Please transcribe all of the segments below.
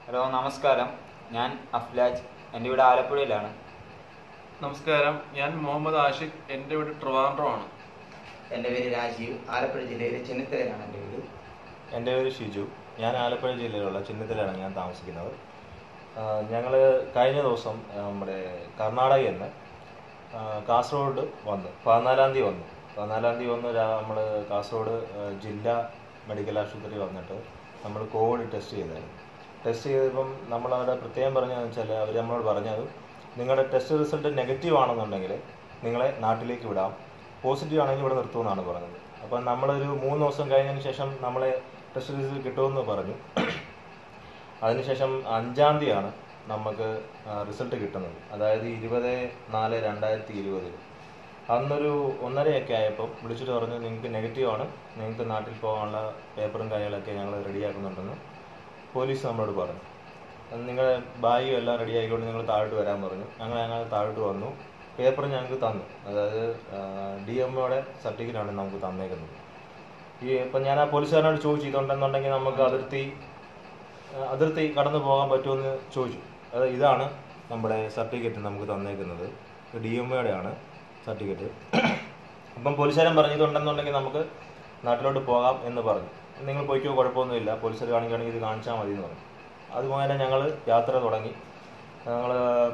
Hello നമസ്കാരം ഞാൻ Aflaj എൻ്റെ വീട് ആലപ്പുഴയിലാണ് നമസ്കാരം ഞാൻ മുഹമ്മദ് ആഷിഖ് എൻ്റെ വീട് ട്രിവാൻഡ്രമാണ് എൻ്റെ പേര് രാജീവ് ആലപ്പുഴ ജില്ലയിലെ ചെന്നിത്തലയിലാണ് എൻ്റെ വീട് എൻ്റെ പേര് ഷിജു ഞാൻ ആലപ്പുഴ ജില്ലയിലുള്ള ചിന്നത്തിലാണ് ഞാൻ താമസിക്കുന്നത് ഞങ്ങൾ കഴിഞ്ഞ ദിവസം ആ, നമ്മുടെ കർണാടകയിൽ നിന്ന് ആ, കാസർഗോഡ് വന്നു പതിനാലാം തീയതി വന്നു പതിനാലാം തീയതി വന്ന് നമ്മൾ കാസർഗോഡ് ആ, ജില്ലാ മെഡിക്കൽ ആശുപത്രി വന്നിട്ട് നമ്മൾ കോവിഡ് ടെസ്റ്റ് ചെയ്തായിരുന്നു ടെസ്റ്റ് ചെയ്തപ്പം നമ്മളവിടെ പ്രത്യേകം പറഞ്ഞതെന്ന് വെച്ചാൽ അവർ നമ്മളോട് പറഞ്ഞത് നിങ്ങളുടെ ടെസ്റ്റ് റിസൾട്ട് നെഗറ്റീവ് ആണെന്നുണ്ടെങ്കിൽ നിങ്ങളെ നാട്ടിലേക്ക് വിടാം പോസിറ്റീവ് ആണെങ്കിൽ ഇവിടെ നിർത്തുമെന്നാണ് പറഞ്ഞത് അപ്പം നമ്മളൊരു മൂന്ന് ദിവസം കഴിഞ്ഞതിന് ശേഷം നമ്മളെ ടെസ്റ്റ് റിസൾട്ട് കിട്ടുമെന്ന് പറഞ്ഞു അതിനുശേഷം അഞ്ചാം തീയതിയാണ് നമുക്ക് റിസൾട്ട് കിട്ടുന്നത് അതായത് ഇരുപത് നാല് രണ്ടായിരത്തി ഇരുപതിൽ അന്നൊരു ഒന്നരയൊക്കെ ആയപ്പോൾ വിളിച്ചിട്ട് പറഞ്ഞു നിങ്ങൾക്ക് നെഗറ്റീവ് ആണ് നിങ്ങൾക്ക് നാട്ടിൽ പോകാനുള്ള പേപ്പറും കാര്യങ്ങളൊക്കെ ഞങ്ങൾ റെഡിയാക്കുന്നുണ്ടെന്ന് പോലീസ് നമ്മളോട് പറഞ്ഞു നിങ്ങളുടെ ബാഗും എല്ലാം റെഡി ആയിക്കൊണ്ട് നിങ്ങൾ താഴോട്ട് വരാൻ പറഞ്ഞു ഞങ്ങൾ ഞങ്ങൾ താഴോട്ട് വന്നു പേപ്പർ ഞങ്ങൾക്ക് തന്നു അതായത് ഡി എം ഒയുടെ സർട്ടിഫിക്കറ്റാണ് നമുക്ക് തന്നേക്കുന്നത് ഈ ഇപ്പം ഞാൻ ആ പോലീസുകാരനോട് ചോദിച്ചു ഇതുണ്ടെന്നുണ്ടെങ്കിൽ നമുക്ക് അതിർത്തി ആ, അതിർത്തി കടന്നു പോകാൻ പറ്റുമെന്ന് ചോദിച്ചു അത് ഇതാണ് നമ്മുടെ സർട്ടിഫിക്കറ്റ് നമുക്ക് തന്നേക്കുന്നത് ഡി എം ഒയുടെ ആണ് സർട്ടിഫിക്കറ്റ് അപ്പം പോലീസുകാരൻ പറഞ്ഞു ഇതുണ്ടെന്നുണ്ടെങ്കിൽ നമുക്ക് നാട്ടിലോട്ട് പോകാം എന്ന് പറഞ്ഞു നിങ്ങൾ പോയിക്കോ കുഴപ്പമൊന്നുമില്ല പോലീസുകാർ കാണിക്കുകയാണെങ്കിൽ ഇത് കാണിച്ചാൽ മതി എന്ന് പറഞ്ഞു അതുപോലെ ഞങ്ങൾ യാത്ര തുടങ്ങി ഞങ്ങൾ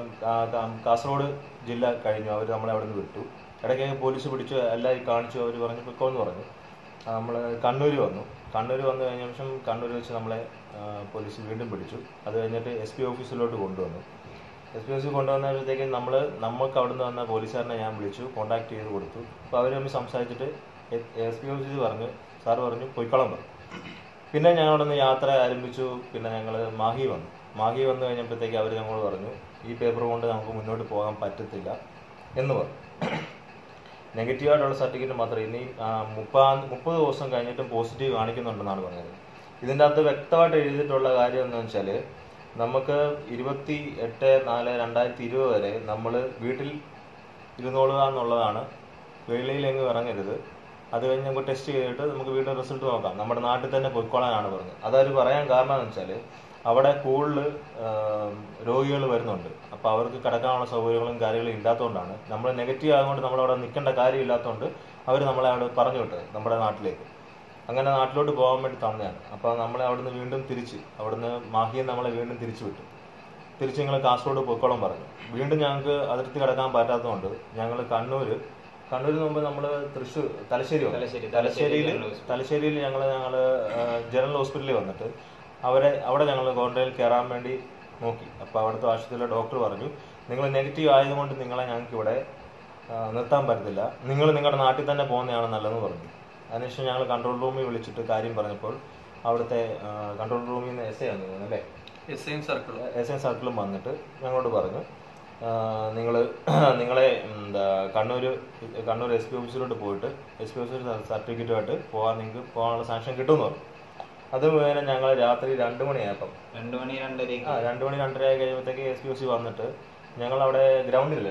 കാസർഗോഡ് ജില്ല കഴിഞ്ഞു അവർ നമ്മളെ അവിടെ നിന്ന് വിട്ടു ഇടയ്ക്ക് പോലീസ് പിടിച്ചു എല്ലാവരും കാണിച്ചു അവർ പറഞ്ഞു പൊക്കോ എന്ന് പറഞ്ഞു നമ്മൾ കണ്ണൂർ വന്നു കണ്ണൂർ വന്നു കഴിഞ്ഞ ശേഷം കണ്ണൂർ വെച്ച് നമ്മളെ ആ, പോലീസ് വീണ്ടും പിടിച്ചു അത് കഴിഞ്ഞിട്ട് എസ് പി ഓഫീസിലോട്ട് കൊണ്ടുവന്നു എസ് പി ഓഫീസിൽ കൊണ്ടുവന്നപ്പോഴത്തേക്ക് നമ്മൾ നമുക്ക് അവിടുന്ന് വന്ന പോലീസുകാരനെ ഞാൻ വിളിച്ചു കോൺടാക്ട് ചെയ്ത് കൊടുത്തു അപ്പോൾ അവർ തമ്മിൽ സംസാരിച്ചിട്ട് എസ് പി ഓഫീസിൽ പറഞ്ഞു സാർ പറഞ്ഞു പൊയ്ക്കോളം പറഞ്ഞു പിന്നെ ഞങ്ങൾ അവിടെ നിന്ന് യാത്ര ആരംഭിച്ചു പിന്നെ ഞങ്ങൾ മാഹി വന്നു മാഹി വന്നു കഴിഞ്ഞപ്പോഴത്തേക്ക് അവർ ഞങ്ങളോട് പറഞ്ഞു ഈ പേപ്പർ കൊണ്ട് നമുക്ക് മുന്നോട്ട് പോകാൻ പറ്റത്തില്ല എന്ന് പറഞ്ഞു നെഗറ്റീവായിട്ടുള്ള സർട്ടിഫിക്കറ്റ് മാത്രമേ ഇനി മുപ്പത് മുപ്പത് ദിവസം കഴിഞ്ഞിട്ടും പോസിറ്റീവ് കാണിക്കുന്നുണ്ടെന്നാണ് പറഞ്ഞത് ഇതിൻ്റെ അകത്ത് വ്യക്തമായിട്ട് എഴുതിയിട്ടുള്ള കാര്യം എന്ന് വെച്ചാൽ നമുക്ക് ഇരുപത്തി എട്ട് നാല് രണ്ടായിരത്തി ഇരുപത് വരെ നമ്മൾ വീട്ടിൽ ഇരുന്നോളുക എന്നുള്ളതാണ് വെളിയിലെങ്ങും ഇറങ്ങരുത് അത് കഴിഞ്ഞ് നമുക്ക് ടെസ്റ്റ് ചെയ്തിട്ട് നമുക്ക് വീണ്ടും റിസൾട്ട് നോക്കാം നമ്മുടെ നാട്ടിൽ തന്നെ പൊയ്ക്കോളാനാണ് പറഞ്ഞത് അതവർ പറയാൻ കാരണം എന്ന് വെച്ചാൽ അവിടെ കൂടുതൽ രോഗികൾ വരുന്നുണ്ട് അപ്പോൾ അവർക്ക് കിടക്കാനുള്ള സൗകര്യങ്ങളും കാര്യങ്ങളും ഇല്ലാത്തതുകൊണ്ടാണ് നമ്മൾ നെഗറ്റീവ് ആയതുകൊണ്ട് നമ്മളവിടെ നിൽക്കേണ്ട കാര്യമില്ലാത്തതുകൊണ്ട് അവർ നമ്മളെ അവിടെ പറഞ്ഞു വിട്ടത് നമ്മുടെ നാട്ടിലേക്ക് അങ്ങനെ നാട്ടിലോട്ട് പോകാൻ വേണ്ടി തന്നെയാണ് അപ്പോൾ നമ്മളെ അവിടുന്ന് വീണ്ടും തിരിച്ച് അവിടുന്ന് മാഹിയെ നമ്മളെ വീണ്ടും തിരിച്ചു വിട്ടു തിരിച്ച് ഞങ്ങൾ കാസർഗോഡ് പൊയ്ക്കോളം പറഞ്ഞു വീണ്ടും ഞങ്ങൾക്ക് അതിർത്തി കടക്കാൻ പറ്റാത്തതുകൊണ്ട് ഞങ്ങൾ കണ്ണൂർ കണ്ണൂരിന് മുമ്പ് നമ്മൾ തൃശ്ശൂർ തലശ്ശേരി വന്നു. തലശ്ശേരി, തലശ്ശേരിയിൽ ജനറൽ ഹോസ്പിറ്റൽ. തലശ്ശേരിയിൽ ഞങ്ങൾ ഞങ്ങൾ ജനറൽ ഹോസ്പിറ്റലിൽ വന്നിട്ട് അവരെ അവിടെ ഞങ്ങൾ ക്വാറന്റൈനിൽ കയറാൻ വേണ്ടി നോക്കി അപ്പോൾ അവിടുത്തെ ആശുപത്രിയിലെ ഡോക്ടർ പറഞ്ഞു നിങ്ങൾ നെഗറ്റീവ് ആയതുകൊണ്ട് നിങ്ങളെ ഞങ്ങൾക്ക് ഇവിടെ ആ, നിർത്താൻ പറ്റത്തില്ല നിങ്ങൾ നിങ്ങളുടെ നാട്ടിൽ തന്നെ പോകുന്നതാണ് നല്ലതെന്ന് പറഞ്ഞു അതിനുശേഷം ഞങ്ങൾ കൺട്രോൾ റൂമിൽ വിളിച്ചിട്ട് കാര്യം പറഞ്ഞപ്പോൾ അവിടുത്തെ കൺട്രോൾ റൂമിൽ നിന്ന് എസ് ഐ ആണ് തോന്നുന്നു അല്ലേ S M circle S N സർക്കിളും വന്നിട്ട് ഞങ്ങളോട് പറഞ്ഞു നിങ്ങൾ നിങ്ങളെ എന്താ കണ്ണൂർ കണ്ണൂർ എസ് പി ഓഫീസിലോട്ട് പോയിട്ട് എസ് പി ഓഫീസിൽ സർട്ടിഫിക്കറ്റുമായിട്ട് പോകാൻ നിങ്ങൾക്ക് പോകാനുള്ള സാങ്ഷൻ കിട്ടുമെന്ന് പറഞ്ഞു അത് മുഖേന ഞങ്ങൾ രാത്രി രണ്ട് മണിയായപ്പം രണ്ടു മണി രണ്ടരയ്ക്ക് ആ രണ്ട് മണി രണ്ടര ആയി കഴിയുമ്പോഴത്തേക്ക് എസ് പി ഓഫീസിൽ വന്നിട്ട് ഞങ്ങൾ അവിടെ ഗ്രൗണ്ടിലല്ലേ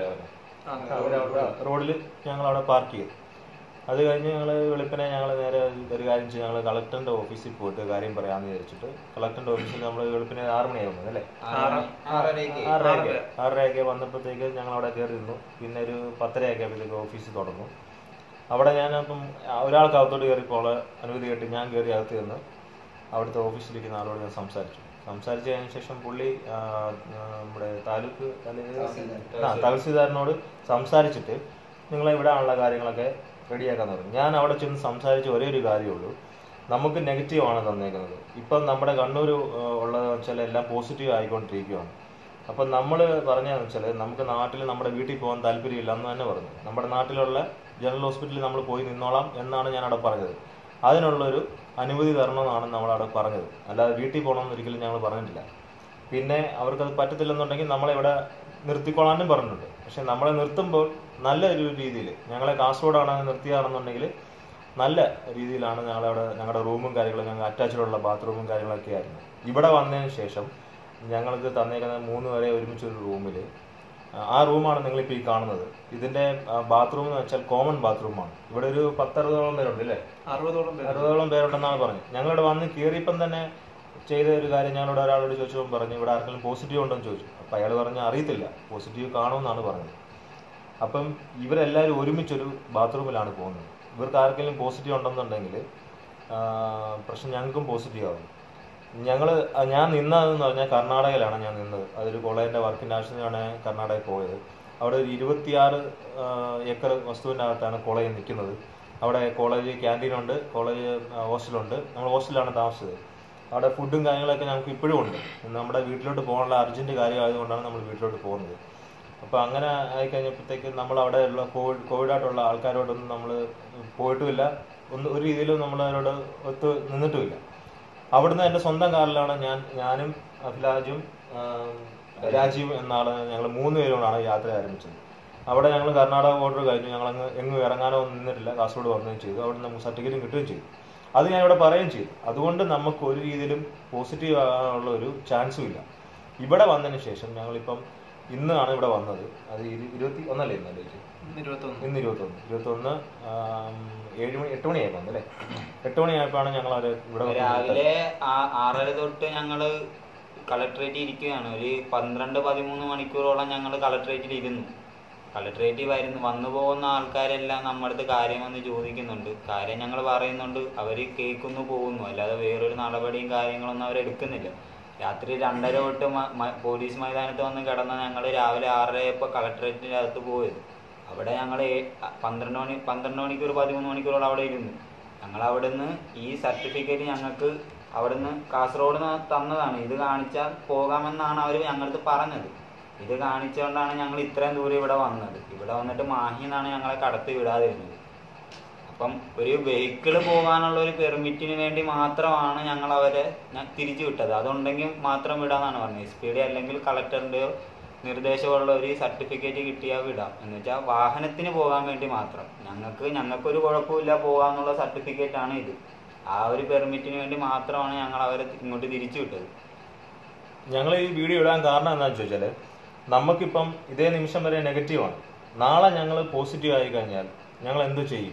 അവരെ റോഡിൽ ഞങ്ങൾ അവിടെ പാർക്ക് ചെയ്തു അത് കഴിഞ്ഞ് ഞങ്ങൾ വെളുപ്പിനെ ഞങ്ങൾ നേരെ ഒരു കാര്യം ചെയ്ത് ഞങ്ങൾ കളക്ടറിന്റെ ഓഫീസിൽ പോയിട്ട് കാര്യം പറയാമെന്ന് വിചാരിച്ചിട്ട് കളക്ടറിന്റെ ഓഫീസിൽ നമ്മൾ വെളുപ്പിനെ ആറ് മണിയാവുന്നത് അല്ലേ ആറ് മണി- ആറരയ്ക്ക് ആറരയൊക്കെ ആറരയൊക്കെ വന്നപ്പോഴത്തേക്ക് ഞങ്ങൾ അവിടെ കയറി ഇരുന്നു പിന്നെ ഒരു പത്തരയൊക്കെ ആയപ്പോഴത്തേക്ക് ഓഫീസ് തുറന്നു അവിടെ ഞാൻ അപ്പം ഒരാൾക്ക് അകത്തോട്ട് കയറിപ്പോൾ അനുമതി കേട്ട് ഞാൻ കയറി അകത്ത് ചെന്ന് അവിടുത്തെ ഓഫീസിലിരിക്കുന്ന ആളോട് ഞാൻ സംസാരിച്ചു സംസാരിച്ച് കഴിഞ്ഞ ശേഷം പുള്ളി ആ, ആ, നമ്മുടെ താലൂക്ക് അല്ലെങ്കിൽ ആ തഹസീൽദാറിനോട് സംസാരിച്ചിട്ട് നിങ്ങളെ വിടാനുള്ള കാര്യങ്ങളൊക്കെ റെഡിയാക്കാൻ പറഞ്ഞു ഞാൻ അവിടെ ചെന്ന് സംസാരിച്ച ഒരേ ഒരു കാര്യമുള്ളൂ നമുക്ക് നെഗറ്റീവ് ആണ് തന്നേക്കുന്നത് ഇപ്പം നമ്മുടെ കണ്ണൂർ ഉള്ളതെന്ന് വെച്ചാൽ എല്ലാം പോസിറ്റീവ് ആയിക്കൊണ്ടിരിക്കുകയാണ് അപ്പം നമ്മൾ പറഞ്ഞതെന്ന് വെച്ചാൽ നമുക്ക് നാട്ടിൽ നമ്മുടെ വീട്ടിൽ പോകാൻ താല്പര്യമില്ല എന്ന് തന്നെ പറഞ്ഞു നമ്മുടെ നാട്ടിലുള്ള ജനറൽ ഹോസ്പിറ്റലിൽ നമ്മൾ പോയി നിന്നോളാം എന്നാണ് ഞാൻ അവിടെ പറഞ്ഞത് അതിനുള്ളൊരു അനുമതി തരണമെന്നാണ് നമ്മൾ അവിടെ പറഞ്ഞത് അല്ലാതെ വീട്ടിൽ പോകണമെന്ന് ഒരിക്കലും ഞങ്ങൾ പറഞ്ഞിട്ടില്ല പിന്നെ അവർക്കത് പറ്റത്തില്ലെന്നുണ്ടെങ്കിൽ നമ്മളെ ഇവിടെ നിർത്തിക്കൊള്ളാനും പറഞ്ഞിട്ടുണ്ട് പക്ഷെ നമ്മളെ നിർത്തുമ്പോൾ നല്ല ഒരു രീതിയിൽ ഞങ്ങളെ കാസർഗോഡാണ് നിർത്തിയാണെന്നുണ്ടെങ്കിൽ നല്ല രീതിയിലാണ് ഞങ്ങളവിടെ ഞങ്ങളുടെ റൂമും കാര്യങ്ങളും ഞങ്ങൾ അറ്റാച്ച്ഡുള്ള ബാത്റൂമും കാര്യങ്ങളൊക്കെ ആയിരുന്നു ഇവിടെ വന്നതിന് ശേഷം ഞങ്ങൾക്ക് തന്നേക്കുന്ന മൂന്ന് വരെ ഒരുമിച്ച് ഒരു റൂമിൽ ആ റൂമാണ് നിങ്ങളിപ്പോൾ ഈ കാണുന്നത് ഇതിന്റെ ബാത്റൂം എന്ന് വെച്ചാൽ കോമൺ ബാത്റൂമാണ് ഇവിടെ ഒരു പത്തറുപതോളം പേരുണ്ട് അല്ലേ അറുപതോളം പേര് അറുപതോളം പേരുണ്ടെന്നാണ് പറഞ്ഞത് ഞങ്ങളിവിടെ വന്ന് കയറിയപ്പം തന്നെ ചെയ്ത ഒരു കാര്യം ഞങ്ങളോട് ഒരാളോട് ചോദിച്ചപ്പോൾ പറഞ്ഞു ഇവിടെ ആർക്കെങ്കിലും പോസിറ്റീവ് ഉണ്ടോ എന്ന് ചോദിച്ചു അപ്പം അയാൾ പറഞ്ഞു അറിയത്തില്ല പോസിറ്റീവ് കാണുമെന്നാണ് പറഞ്ഞത് അപ്പം ഇവരെല്ലാവരും ഒരുമിച്ചൊരു ബാത്റൂമിലാണ് പോകുന്നത് ഇവർക്ക് ആർക്കെങ്കിലും പോസിറ്റീവ് ഉണ്ടെന്നുണ്ടെങ്കിൽ ആ, പ്രശ്നം ഞങ്ങൾക്കും പോസിറ്റീവ് ആവും ഞങ്ങൾ ഞാൻ നിന്നതെന്ന് പറഞ്ഞാൽ കർണാടകയിലാണ് ഞാൻ നിന്നത് അതൊരു കോളേജിൻ്റെ വർക്കിൻ്റെ ആവശ്യത്തിനാണ് ഞാൻ കർണാടകയിൽ പോയത് അവിടെ ഒരു ഇരുപത്തിയാറ് ആ, ഏക്കർ വസ്തുവിൻ്റെ അകത്താണ് കോളേജ് നിൽക്കുന്നത് അവിടെ കോളേജ് ക്യാൻറ്റീനുണ്ട് കോളേജ് ആ, ഹോസ്റ്റലുണ്ട് നമ്മൾ ഹോസ്റ്റലിലാണ് താമസിച്ചത് അവിടെ ഫുഡും കാര്യങ്ങളൊക്കെ ഞങ്ങൾക്ക് ഇപ്പോഴും ഉണ്ട് നമ്മുടെ വീട്ടിലോട്ട് പോകാനുള്ള അർജൻറ്റ് കാര്യം ആയതുകൊണ്ടാണ് നമ്മൾ വീട്ടിലോട്ട് പോകുന്നത് അപ്പോൾ അങ്ങനെ ആയിക്കഴിഞ്ഞപ്പോഴത്തേക്ക് നമ്മൾ അവിടെ ഉള്ള കോവിഡ് കോവിഡായിട്ടുള്ള ആൾക്കാരോടൊന്നും നമ്മൾ പോയിട്ടുമില്ല ഒന്ന് ഒരു രീതിയിലും നമ്മൾ അവരോട് ഒത്ത് നിന്നിട്ടുമില്ല അവിടുന്ന് എൻ്റെ സ്വന്തം കാറിലാണ് ഞാൻ ഞാനും അഭിലാജും ആം, രാജീവ് എന്ന ആള് ഞങ്ങൾ മൂന്ന് പേരുമാണ് യാത്ര ആരംഭിച്ചത് അവിടെ ഞങ്ങൾ കർണാടക ബോർഡർ കഴിഞ്ഞു ഞങ്ങൾ അങ്ങ് എങ്ങും ഇറങ്ങാനോ ഒന്നും നിന്നിട്ടില്ല കാസർഗോഡ് വന്നതും ചെയ്തു അവിടെ നമുക്ക് സർട്ടിഫിക്കറ്റും കിട്ടുകയും ചെയ്തു അത് ഞാൻ ഇവിടെ പറയുകയും ചെയ്തു അതുകൊണ്ട് നമുക്ക് ഒരു രീതിയിലും പോസിറ്റീവ് ആകാനുള്ള ഒരു ചാൻസും ഇല്ല ഇവിടെ വന്നതിന് ശേഷം ഞങ്ങളിപ്പം ഇന്നാണ് ഇവിടെ വന്നത് അത് ഇരു- ഇരുപത്തി ഒന്നല്ലേ ഇന്നല്ലേ ചേച്ചി? ഇരുപത്തൊന്ന് ഇന്ന് ഇരുപത്തൊന്ന് ഇരുപത്തൊന്ന് ആം, ഏഴ് മണി എട്ട് മണിയായപ്പോൾ അല്ലേ എട്ട് മണിയായപ്പോഴാണ് ഞങ്ങൾ അവരെ ഇവിടെ വന്ന് രാവിലെ ആ- ആറര തൊട്ട് ഞങ്ങള് കളക്ടറേറ്റിൽ ഇരിക്കുകയാണ് ഒരു പന്ത്രണ്ട് പതിമൂന്ന് മണിക്കൂറോളം ഞങ്ങൾ കളക്ടറേറ്റിൽ ഇരുന്നു കളക്ടറേറ്റിൽ വരുന്നു വന്നു പോകുന്ന ആൾക്കാരെല്ലാം നമ്മുടെ അടുത്ത് കാര്യം വന്ന് ചോദിക്കുന്നുണ്ട് കാര്യം ഞങ്ങൾ പറയുന്നുണ്ട് അവർ കേൾക്കുന്നു പോകുന്നു അല്ലാതെ വേറൊരു നടപടിയും കാര്യങ്ങളൊന്നും അവരെടുക്കുന്നില്ല രാത്രി രണ്ടര തൊട്ട് മ- മ- പോലീസ് മൈതാനത്ത് വന്ന് കിടന്ന ഞങ്ങൾ രാവിലെ ആറരയപ്പോൾ കളക്ടറേറ്റിൻ്റെ അകത്ത് പോയത് അവിടെ ഞങ്ങൾ പന്ത്രണ്ട് മണി പന്ത്രണ്ട് മണിക്കൂർ പതിമൂന്ന് മണിക്കൂറോളം അവിടെ ഇരുന്നു ഞങ്ങൾ അവിടുന്ന് ഈ സർട്ടിഫിക്കറ്റ് ഞങ്ങൾക്ക് അവിടുന്ന് കാസർഗോഡ് നിന്ന് തന്നതാണ് ഇത് കാണിച്ചാൽ പോകാമെന്നാണ് അവർ ഞങ്ങളടുത്ത് പറഞ്ഞത് ഇത് കാണിച്ചുകൊണ്ടാണ് ഞങ്ങൾ ഇത്രയും ദൂരം ഇവിടെ വന്നത് ഇവിടെ വന്നിട്ട് മാഹി എന്നാണ് ഞങ്ങളെ കടത്തി വിടാതിരുന്നത് അപ്പം ഒരു വെഹിക്കിൾ പോകാനുള്ള ഒരു പെർമിറ്റിന് വേണ്ടി മാത്രമാണ് ഞങ്ങൾ അവരെ ഞാൻ തിരിച്ചു വിട്ടത് അതുണ്ടെങ്കിൽ മാത്രം വിടാന്നാണ് പറഞ്ഞത് എസ് പി ഡി അല്ലെങ്കിൽ കളക്ടറിൻ്റെയോ നിർദ്ദേശമുള്ള ഒരു സർട്ടിഫിക്കറ്റ് കിട്ടിയാൽ വിടാം എന്ന് വെച്ചാൽ വാഹനത്തിന് പോകാൻ വേണ്ടി മാത്രം ഞങ്ങൾക്ക് ഞങ്ങൾക്കൊരു കുഴപ്പമില്ല പോകാന്നുള്ള സർട്ടിഫിക്കറ്റ് ആണ് ഇത് ആ ഒരു പെർമിറ്റിന് വേണ്ടി മാത്രമാണ് ഞങ്ങൾ അവരെ ഇങ്ങോട്ട് തിരിച്ചു വിട്ടത് ഞങ്ങൾ ഈ വീഡിയോ ഇടാൻ കാരണം എന്താണെന്ന് ചോദിച്ചാൽ നമുക്കിപ്പം ഇതേ നിമിഷം വരെ നെഗറ്റീവാണ് നാളെ ഞങ്ങൾ പോസിറ്റീവ് ആയി കഴിഞ്ഞാൽ ഞങ്ങൾ എന്ത് ചെയ്യും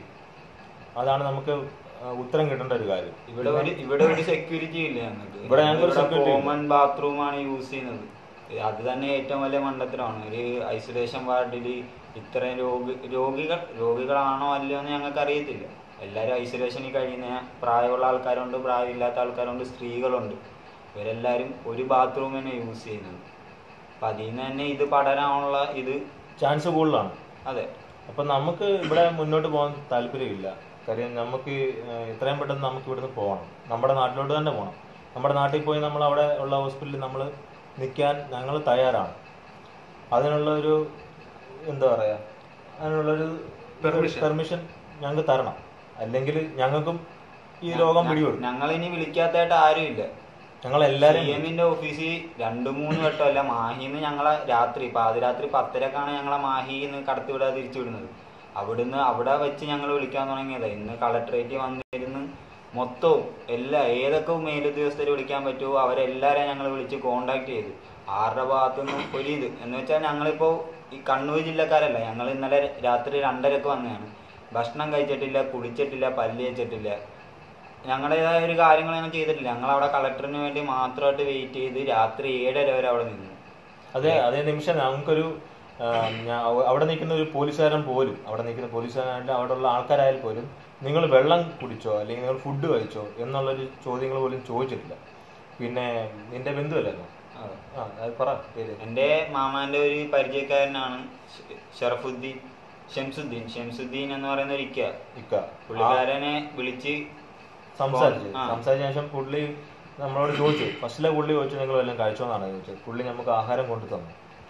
അതാണ് നമുക്ക് ആ, ഉത്തരം കിട്ടേണ്ട ഒരു കാര്യം ഇവിടെ ഒരു ഇവിടെ ഒരു സെക്യൂരിറ്റി ഇല്ല ഞങ്ങൾക്ക് ഇവിടെ ഞങ്ങൾക്ക് ഒരു security ഇല്ല. കോമൺ ബാത്റൂം ആണ് യൂസ് ചെയ്യുന്നത് അത് തന്നെ ഏറ്റവും വലിയ മണ്ടത്തരമാണ് ഒരു ഐസൊലേഷൻ വാർഡിൽ ഇത്രയും രോഗി രോഗികൾ രോഗികളാണോ അല്ലയോ എന്ന് ഞങ്ങൾക്ക് അറിയത്തില്ല എല്ലാവരും ഐസൊലേഷനിൽ കഴിയുന്ന പ്രായമുള്ള ആൾക്കാരുണ്ട് പ്രായമില്ലാത്ത ആൾക്കാരുണ്ട് സ്ത്രീകളുണ്ട് ഇവരെല്ലാവരും ഒരു ബാത്റൂം തന്നെ യൂസ് ചെയ്യുന്നത് അപ്പം അതിൽ നിന്ന് തന്നെ ഇത് പടരാനുള്ള ഇത് ചാൻസ് കൂടുതലാണ് അതെ അപ്പം നമുക്ക് ഇവിടെ മുന്നോട്ട് പോകാൻ താല്പര്യമില്ല കാര്യം നമുക്ക് ഏഹ്, എത്രയും പെട്ടെന്ന് നമുക്ക് ഇവിടുന്ന് പോകണം നമ്മുടെ നാട്ടിലോട്ട് തന്നെ പോകണം നമ്മുടെ നാട്ടിൽ പോയി നമ്മൾ അവിടെ ഉള്ള ഹോസ്പിറ്റലിൽ നമ്മൾ നിൽക്കാൻ ഞങ്ങൾ തയ്യാറാണ് അതിനുള്ള ഒരു എന്താ പറയുക അതിനുള്ളൊരു Permission. പെർമിഷൻ ഞങ്ങൾക്ക് തരണം അല്ലെങ്കിൽ ഞങ്ങൾക്കും ഈ രോഗം പിടിപെടും ഞങ്ങൾ ഇനി വിളിക്കാത്തതായിട്ട് ആരുമില്ല ഞങ്ങൾ എല്ലാവരും സി എമ്മിന്റെ ഓഫീസിൽ രണ്ടു മൂന്ന് വട്ടമല്ല മാഹിന്ന് ഞങ്ങളെ രാത്രി പാതിരാത്രി പത്തരക്കാണ് ഞങ്ങളെ മാഹിന്ന് കടത്തിവിടാതെ തിരിച്ചു വിടുന്നത് അവിടുന്ന് അവിടെ വെച്ച് ഞങ്ങൾ വിളിക്കാൻ തുടങ്ങിയത് ഇന്ന് കളക്ടറേറ്റ് വന്നിരുന്ന് മൊത്തവും എല്ലാ ഏതൊക്കെ മേലുദ്യോഗസ്ഥരെ വിളിക്കാൻ പറ്റുമോ അവരെല്ലാവരെയും ഞങ്ങൾ വിളിച്ച് കോണ്ടാക്ട് ചെയ്തു ആരുടെ ഭാഗത്തുനിന്നും ഒരു ഇത് എന്ന് വെച്ചാൽ ഞങ്ങളിപ്പോൾ ഈ കണ്ണൂർ ജില്ലക്കാരല്ല ഞങ്ങൾ ഇന്നലെ രാത്രി രണ്ടരക്ക് വന്നതാണ് ഭക്ഷണം കഴിച്ചിട്ടില്ല കുളിച്ചിട്ടില്ല പല്ല് തേച്ചിട്ടില്ല ഞങ്ങളുടേതായ ഒരു കാര്യങ്ങൾ ഞങ്ങൾ ചെയ്തിട്ടില്ല ഞങ്ങൾ അവിടെ കളക്ടറിന് വേണ്ടി മാത്രമായിട്ട് വെയിറ്റ് ചെയ്ത് രാത്രി ഏഴര വരെ അവിടെ നിന്നു അതെ അതേ നിമിഷം ഞങ്ങൾക്കൊരു ആ, ഞാ- അവ- അവിടെ നിൽക്കുന്ന ഒരു പോലീസുകാരൻ പോലും അവിടെ നിൽക്കുന്ന പോലീസുകാരായാലും അവിടെ ഉള്ള ആൾക്കാരായാലും പോലും നിങ്ങൾ വെള്ളം കുടിച്ചോ അല്ലെങ്കിൽ നിങ്ങൾ ഫുഡ് കഴിച്ചോ എന്നുള്ളൊരു ചോദ്യങ്ങൾ പോലും ചോദിച്ചിട്ടില്ല പിന്നെ നിന്റെ ബന്ധുവല്ലായിരുന്നോ അതെ. ആ അത് പറ പേര് എൻ്റെ മാമാന്റെ ഒരു പരിചയക്കാരനാണ് ഷ- ഷറഫുദ്ദീൻ ഷംസുദ്ദീൻ ഷംസുദ്ദീൻ എന്ന് പറയുന്ന ഒരു ഇക്ക ഇക്ക ആ, പുള്ളിക്കാരനെ വിളിച്ച് സംസാരിച്ചു ആ. സംസാരിച്ച ശേഷം പുള്ളി നമ്മളോട് ചോദിച്ചു ഫസ്റ്റിലെ പുള്ളി ചോദിച്ചു നിങ്ങൾ വല്ലതും കഴിച്ചോന്നാണ് ചോദിച്ചത് പുള്ളി നമുക്ക് ആഹാരം കൊണ്ടു തന്നു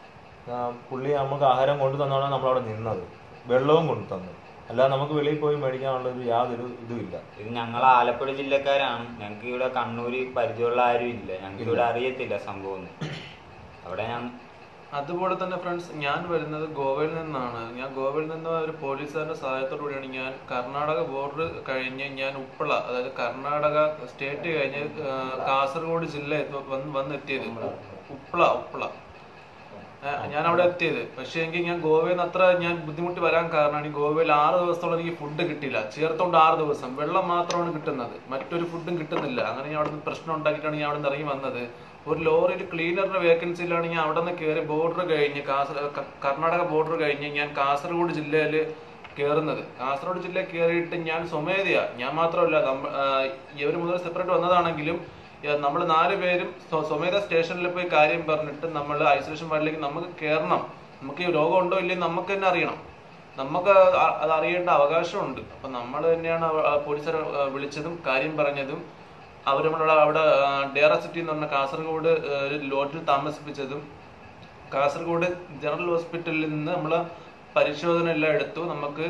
ആ, പുള്ളി നമുക്ക് ആഹാരം കൊണ്ടു തന്നോണ്ടാണ് നമ്മളവിടെ നിന്നത് വെള്ളവും കൊണ്ടു തന്നു അല്ലാതെ നമുക്ക് വെളിയിൽ പോയി മേടിക്കാനുള്ള ഒരു യാതൊരു ഇതും ഇല്ല ഇത് ഞങ്ങൾ ആലപ്പുഴ ജില്ലക്കാരാണ് ഞങ്ങൾക്ക് ഇവിടെ കണ്ണൂര് പരിചയമുള്ള ആരും ഇല്ല ഞങ്ങൾക്ക് ഇവിടെ അറിയത്തില്ല സംഭവം ഒന്നും. അവിടെ ഞാൻ അതുപോലെ തന്നെ ഫ്രണ്ട്സ് ഞാൻ വരുന്നത് ഗോവയിൽ നിന്നാണ് ഞാൻ ഗോവയിൽ നിന്ന് ഒരു പോലീസുകാരുടെ സഹായത്തോടു കൂടിയാണ് ഞാൻ കർണാടക ബോർഡർ കഴിഞ്ഞ് ഞാൻ ഉപ്പള അതായത് കർണാടക സ്റ്റേറ്റ് കഴിഞ്ഞ് ആ, കാസർഗോഡ് ജില്ല എത്ത- വന്ന് വന്നെത്തിയത് ഉപ്പള ഉപ്പള ഏഹ് ഞാൻ അവിടെ എത്തിയത് പക്ഷേ എങ്കിൽ ഞാൻ ഗോവയിൽ നിന്ന് അത്ര ഞാൻ ബുദ്ധിമുട്ടി വരാൻ കാരണമാണ് ഈ ഗോവയിൽ ആറ് ദിവസത്തോളം എനിക്ക് ഫുഡ് കിട്ടില്ല ചേർത്തോണ്ട് ആറ് ദിവസം വെള്ളം മാത്രമാണ് കിട്ടുന്നത് മറ്റൊരു ഫുഡും കിട്ടുന്നില്ല അങ്ങനെ ഞാൻ അവിടെ നിന്ന് പ്രശ്നം ഉണ്ടാക്കിയിട്ടാണ് ഞാൻ അവിടെ നിന്ന് ഇറങ്ങി വന്നത് ഒരു ലോറിയിൽ ക്ലീനറിന്റെ വേക്കൻസിയിലാണ് ഞാൻ അവിടെ നിന്ന് കയറി ബോർഡർ കഴിഞ്ഞ് കാസർ ക- കർണാടക ബോർഡർ കഴിഞ്ഞ് ഞാൻ കാസർഗോഡ് ജില്ലയിൽ കയറുന്നത് കാസർഗോഡ് ജില്ലയിൽ കയറിയിട്ട് ഞാൻ സ്വമേധയാ ഞാൻ മാത്രമല്ല നമ്മ ഇവർ മുതൽ സെപ്പറേറ്റ് വന്നതാണെങ്കിലും നമ്മൾ നാല് പേരും സ്വ- സ്വമേധ സ്റ്റേഷനിൽ പോയി കാര്യം പറഞ്ഞിട്ട് നമ്മൾ ഐസൊലേഷൻ വാർഡിലേക്ക് നമുക്ക് കയറണം നമുക്ക് ഈ രോഗം ഉണ്ടോ ഇല്ലയോ നമുക്ക് തന്നെ അറിയണം നമുക്ക് അ- അത് അറിയേണ്ട അവകാശമുണ്ട് അപ്പൊ നമ്മൾ തന്നെയാണ് പോലീസുകാരെ വിളിച്ചതും കാര്യം പറഞ്ഞതും അവർ നമ്മളവിടെ അവിടെ ആ, ഡേറ സിറ്റി എന്ന് പറഞ്ഞ കാസർഗോഡ് ആ, ഒരു ലോഡ്ജിൽ താമസിപ്പിച്ചതും കാസർഗോഡ് ജനറൽ ഹോസ്പിറ്റലിൽ നിന്ന് നമ്മൾ പരിശോധന എല്ലാം എടുത്തു നമുക്ക്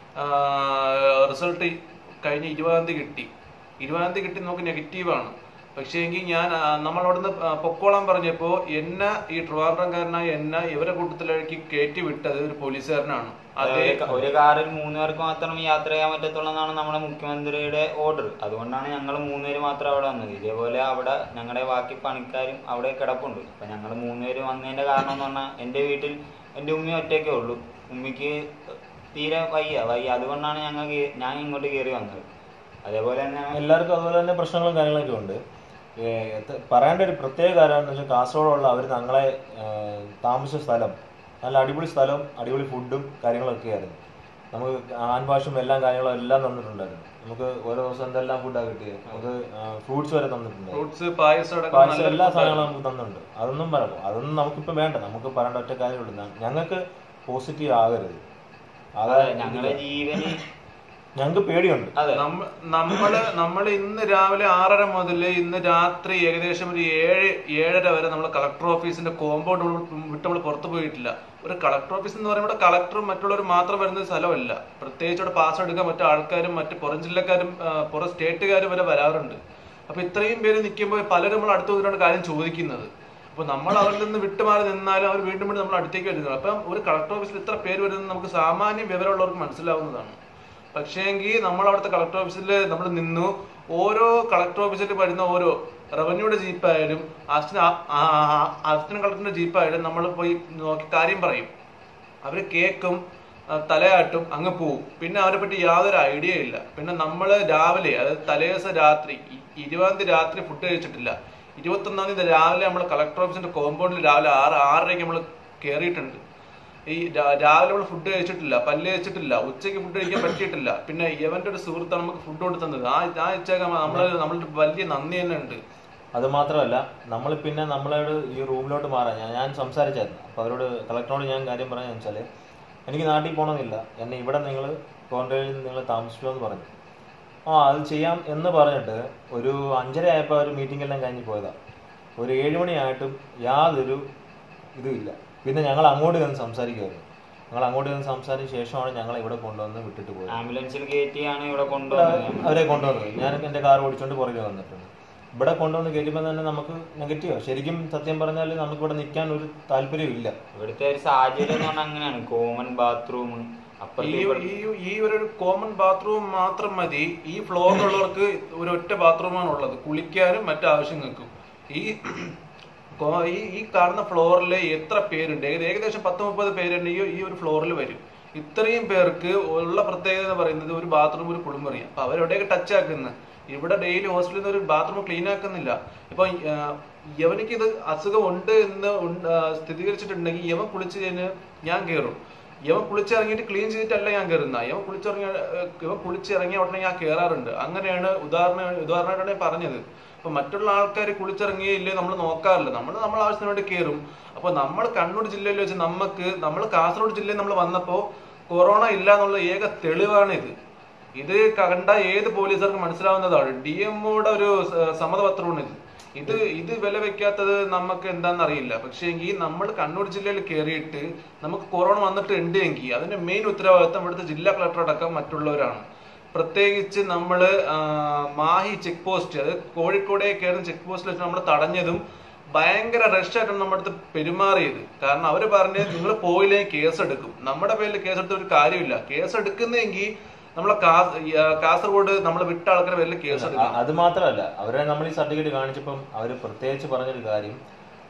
റിസൾട്ട് കഴിഞ്ഞ ഇരുപതാം തീയതി കിട്ടി ഇരുപതാം തീയതി കിട്ടി നമുക്ക് നെഗറ്റീവാണ് പക്ഷേ എങ്കിൽ ഞാൻ ആ, നമ്മളവിടുന്ന് ആ, പൊക്കോളാൻ പറഞ്ഞപ്പോ എന്നെ ഈ ട്രിവാൻഡ്രംകാരനായ എന്നെ ഇവരെ കൂട്ടത്തിലേക്ക് കയറ്റി വിട്ടത് ഒരു പോലീസുകാരനാണ് അതേ ഒരു ക- ഒരു കാറിൽ മൂന്ന് പേർക്ക് മാത്രം യാത്ര ചെയ്യാൻ പറ്റത്തുള്ളൂ എന്നാണ് നമ്മുടെ മുഖ്യമന്ത്രിയുടെ ഓർഡർ അതുകൊണ്ടാണ് ഞങ്ങൾ മൂന്നുപേര് മാത്രം അവിടെ വന്നത് ഇതേപോലെ അവിടെ ഞങ്ങളുടെ ബാക്കി പണിക്കാരും അവിടെ കിടപ്പുണ്ട് അപ്പൊ ഞങ്ങൾ മൂന്നുപേര് വന്നതിന്റെ കാരണം എന്ന് പറഞ്ഞാൽ എൻ്റെ വീട്ടിൽ എൻ്റെ ഉമ്മ ഒറ്റയ്ക്കേ ഉള്ളൂ ഉമ്മയ്ക്ക് തീരെ വയ്യ വയ്യ അതുകൊണ്ടാണ് ഞങ്ങൾ കേ- ഞാൻ ഇങ്ങോട്ട് കയറി വന്നത് അതേപോലെ തന്നെ എല്ലാവർക്കും അതുപോലെ തന്നെ പ്രശ്നങ്ങളും കാര്യങ്ങളൊക്കെ ഉണ്ട് ഏ, എത്ത- പറയേണ്ട ഒരു പ്രത്യേക കാര്യം എന്ന് വെച്ചാൽ കാസർഗോഡുള്ള അവർ ഞങ്ങളെ ഏ, താമസിച്ച സ്ഥലം നല്ല അടിപൊളി സ്ഥലവും അടിപൊളി ഫുഡും കാര്യങ്ങളൊക്കെ ആയിരുന്നു നമുക്ക് ഹാൻഡ് വാഷും എല്ലാം കാര്യങ്ങളും എല്ലാം തന്നിട്ടുണ്ടായിരുന്നു നമുക്ക് ഓരോ ദിവസം എന്തെല്ലാം ഫുഡാണ് കിട്ടിയത് നമുക്ക് ഫ്രൂട്ട്സ് വരെ തന്നിട്ടുണ്ടായിരുന്നു ഫ്രൂട്ട്സ് പായസം അടക്കം പായസം നല്ല എല്ലാ food സാധനങ്ങളും നമുക്ക് തന്നിട്ടുണ്ട് അതൊന്നും പറയാം അതൊന്നും നമുക്കിപ്പോൾ വേണ്ട നമുക്ക് പറയേണ്ട ഒറ്റ കാര്യമുള്ളൂ ഞ- ഞങ്ങൾക്ക് പോസിറ്റീവ് ആകരുത് അതെ അതായത് ഞങ്ങളുടെ ജീവന് ഞങ്ങൾക്ക് പേടിയുണ്ട് അതെ നമ്മ- നമ്മള് നമ്മൾ ഇന്ന് രാവിലെ ആറര മുതൽ ഇന്ന് രാത്രി ഏകദേശം ഒരു ഏഴ് ഏഴര വരെ നമ്മൾ കളക്ടർ ഓഫീസിന്റെ കോമ്പൗണ്ട് വിട്ട് നമ്മൾ പുറത്തു പോയിട്ടില്ല ഒരു കളക്ടർ ഓഫീസ് എന്ന് പറയുമ്പോൾ കളക്ടറും മറ്റുള്ളവരും മാത്രം വരുന്ന സ്ഥലമല്ല പ്രത്യേകിച്ച് ഇവിടെ പാസ് എടുക്കാൻ മറ്റു ആൾക്കാരും മറ്റു പുറം ജില്ലക്കാരും ആ, പുറം സ്റ്റേറ്റുകാരും വരെ വരാറുണ്ട് അപ്പൊ ഇത്രയും പേര് നിൽക്കുമ്പോൾ പലരും നമ്മൾ അടുത്ത് വന്നിട്ടാണ് കാര്യം ചോദിക്കുന്നത് അപ്പൊ നമ്മൾ അവരിൽ നിന്ന് വിട്ടുമാറി നിന്നാലും അവർ വീണ്ടും വീണ്ടും നമ്മൾ അടുത്തേക്ക് വരുന്നത് അപ്പം ഒരു കളക്ടർ ഓഫീസിൽ ഇത്ര പേര് വരുന്നത് നമുക്ക് സാമാന്യം വിവരമുള്ളവർക്ക് മനസ്സിലാവുന്നതാണ് പക്ഷേ എങ്കിൽ നമ്മൾ അവിടുത്തെ കളക്ടർ ഓഫീസിൽ നമ്മൾ നിന്നു ഓരോ കളക്ടർ ഓഫീസിൽ വരുന്ന ഓരോ റവന്യൂയുടെ ജീപ്പായാലും അസിസ്റ്റന്റ് അസിസ്റ്റന്റ് കളക്ടറിന്റെ ജീപ്പായാലും നമ്മൾ പോയി നോക്കി കാര്യം പറയും അവർ കേക്കും ആ, തലയാട്ടും അങ്ങ് പോവും പിന്നെ അവരെ പറ്റി യാതൊരു ഐഡിയ ഇല്ല പിന്നെ നമ്മൾ രാവിലെ അതായത് തലേദിവസം രാത്രി ഇ- ഇരുപതാം തീയതി രാത്രി ഫുഡ് കഴിച്ചിട്ടില്ല ഇരുപത്തൊന്നാം തീയതി രാവിലെ നമ്മൾ കളക്ടർ ഓഫീസിന്റെ കോമ്പൗണ്ടിൽ രാവിലെ ആറ് ആറരയ്ക്ക് നമ്മൾ കയറിയിട്ടുണ്ട് ഈ രാ- രാവിലെ നമ്മൾ ഫുഡ് കഴിച്ചിട്ടില്ല പല്ല് കഴിച്ചിട്ടില്ല ഉച്ചയ്ക്ക് ഫുഡ് കഴിക്കാൻ പറ്റിയിട്ടില്ല പിന്നെ യവന്റെ ഒരു സുഹൃത്താണ് നമുക്ക് ഫുഡ് കൊണ്ട് തന്നത് ആ ആ ഇച്ചേക്ക് നമ്മള് നമ്മളുടെ വലിയ നന്ദി തന്നെ ഉണ്ട് അത് മാത്രമല്ല നമ്മൾ പിന്നെ നമ്മളോട് ഈ റൂമിലോട്ട് മാറാൻ ഞാൻ ഞാൻ സംസാരിച്ചായിരുന്നു അപ്പോൾ അവരോട് കളക്ടറോട് ഞാൻ കാര്യം പറഞ്ഞതെന്ന് വെച്ചാൽ എനിക്ക് നാട്ടിൽ പോകണമെന്നില്ല എന്നെ ഇവിടെ നിങ്ങൾ കോൺട്രയിൽ നിങ്ങൾ താമസിക്കുമോ എന്ന് പറഞ്ഞു ആ അത് ചെയ്യാം എന്ന് പറഞ്ഞിട്ട് ഒരു അഞ്ചര ആയപ്പോൾ ഒരു മീറ്റിംഗ് എല്ലാം കഴിഞ്ഞ് പോയതാണ് ഒരു ഏഴ് മണിയായിട്ടും യാതൊരു ഇതുമില്ല പിന്നെ ഞങ്ങൾ അങ്ങോട്ട് ചെന്ന് സംസാരിക്കുമായിരുന്നു ഞങ്ങൾ അങ്ങോട്ട് ചെന്ന് സംസാരിച്ച ശേഷമാണ് ഞങ്ങൾ ഇവിടെ കൊണ്ടുവന്ന് വിട്ടിട്ട് പോയത് ആംബുലൻസിൽ കയറ്റിയാണ് ഇവിടെ കൊണ്ടുവന്നത് ഞങ്ങൾ. അവരെ കൊണ്ടുവന്നത് ഞാൻ എൻ്റെ കാർ ഓടിച്ചുകൊണ്ട് പുറകെ വന്നിട്ടുണ്ട് ഇവിടെ കൊണ്ടുവന്ന് കയറ്റുമ്പോൾ തന്നെ നമുക്ക് നെഗറ്റീവാ ശരിക്കും സത്യം പറഞ്ഞാൽ നമുക്ക് ഇവിടെ നിൽക്കാൻ ഒരു താല്പര്യമില്ല ഇവിടുത്തെ ഒരു സാഹചര്യം എന്ന് പറഞ്ഞാൽ അങ്ങനെയാണ് കോമൺ ബാത്റൂം ഈ അപ്പുറത്തെ ഈ ഈ ഒരു കോമൺ ബാത്റൂം മാത്രം മതി ഈ ഫ്ലോറിലുള്ളവർക്ക് ഒരു ഒറ്റ ബാത്റൂമാണ് ഉള്ളത് കുളിക്കാനും മറ്റു ആവശ്യങ്ങൾക്കും ഈ കോ- ഈ ഈ കാണുന്ന ഫ്ലോറിൽ എത്ര പേരുണ്ട് ഏക- ഏകദേശം പത്ത് മുപ്പത് പേരുണ്ട് ഈ ഈ ഒരു ഫ്ലോറിൽ വരും ഇത്രയും പേർക്ക് ഉള്ള പ്രത്യേകത എന്ന് പറയുന്നത് ഒരു ബാത്റൂം ഒരു കുളിമുറിയാണ് അപ്പൊ അവരെവിടെയൊക്കെ ടച്ച് ആക്കുന്നത് ഇവിടെ ഡെയിലി ഹോസ്റ്റലിൽ നിന്ന് ഒരു ബാത്റൂം ക്ലീൻ ആക്കുന്നില്ല ഇപ്പൊ യവനിക്ക് ഇത് അസുഖം ഉണ്ട് എന്ന് ഉണ്ട്- ആ, സ്ഥിരീകരിച്ചിട്ടുണ്ടെങ്കിൽ യവൻ കുളിച്ച് കഴിഞ്ഞ് ഞാൻ കയറും യവൻ കുളിച്ചിറങ്ങിയിട്ട് ക്ലീൻ ചെയ്തിട്ടല്ല ഞാൻ കയറുന്ന യവൻ കുളിച്ചിറങ്ങിയ ഏഹ്, യവൻ കുളിച്ചിറങ്ങിയ ഉടനെ ഞാൻ കയറാറുണ്ട് അങ്ങനെയാണ് ഉദാഹരണം ഉദാഹരണമായിട്ടാണ് ഞാൻ പറഞ്ഞത് അപ്പൊ മറ്റുള്ള ആൾക്കാർ കുളിച്ചിറങ്ങിയില്ലേ നമ്മൾ നോക്കാറില്ല നമ്മൾ നമ്മൾ ആവശ്യത്തിന് വേണ്ടി കയറും അപ്പൊ നമ്മൾ കണ്ണൂർ ജില്ലയിൽ വെച്ച് നമുക്ക് നമ്മൾ കാസർഗോഡ് ജില്ലയിൽ നമ്മൾ വന്നപ്പോ കൊറോണ ഇല്ല എന്നുള്ള ഏക തെളിവാണ് ഇത് ഇത് കണ്ട ഏത് പോലീസുകാർക്കും മനസ്സിലാവുന്നതാണ് ഡി എംഒയുടെ ഒരു സ- സമ്മതപത്രമാണ് ഇത് ഇത് ഇത് വില വെക്കാത്തത് നമുക്ക് എന്താണെന്ന് അറിയില്ല പക്ഷേ എങ്കിൽ നമ്മൾ കണ്ണൂർ ജില്ലയിൽ കയറിയിട്ട് നമുക്ക് കൊറോണ വന്നിട്ട് ഉണ്ട് എങ്കിൽ അതിന്റെ മെയിൻ ഉത്തരവാദിത്തം ഇവിടുത്തെ ജില്ലാ കളക്ടർ അടക്കം മറ്റുള്ളവരാണ് പ്രത്യേകിച്ച് നമ്മൾ മാഹി ചെക്ക് പോസ്റ്റ് അത് കോഴിക്കോടെ കയറുന്ന ചെക്ക് പോസ്റ്റിൽ വെച്ച് നമ്മൾ തടഞ്ഞതും ഭയങ്കര റഷായിട്ടാണ് നമ്മുടെ അടുത്ത് പെരുമാറിയത് കാരണം അവർ പറഞ്ഞ് നിങ്ങൾ പോയില്ലെങ്കിൽ കേസ് എടുക്കും നമ്മുടെ പേരിൽ കേസ് എടുത്ത ഒരു കാര്യമില്ല കേസ് എടുക്കുന്നെങ്കിൽ നമ്മളെ കാ- ഈ, ആ, കാസർഗോഡ് നമ്മളെ വിട്ട ആൾക്കാരെ പേരിൽ കേസ് എടുക്കണം അത് മാത്രമല്ല അവരെ നമ്മൾ ഈ സർട്ടിഫിക്കറ്റ് കാണിച്ചപ്പം അവർ പ്രത്യേകിച്ച് പറഞ്ഞൊരു കാര്യം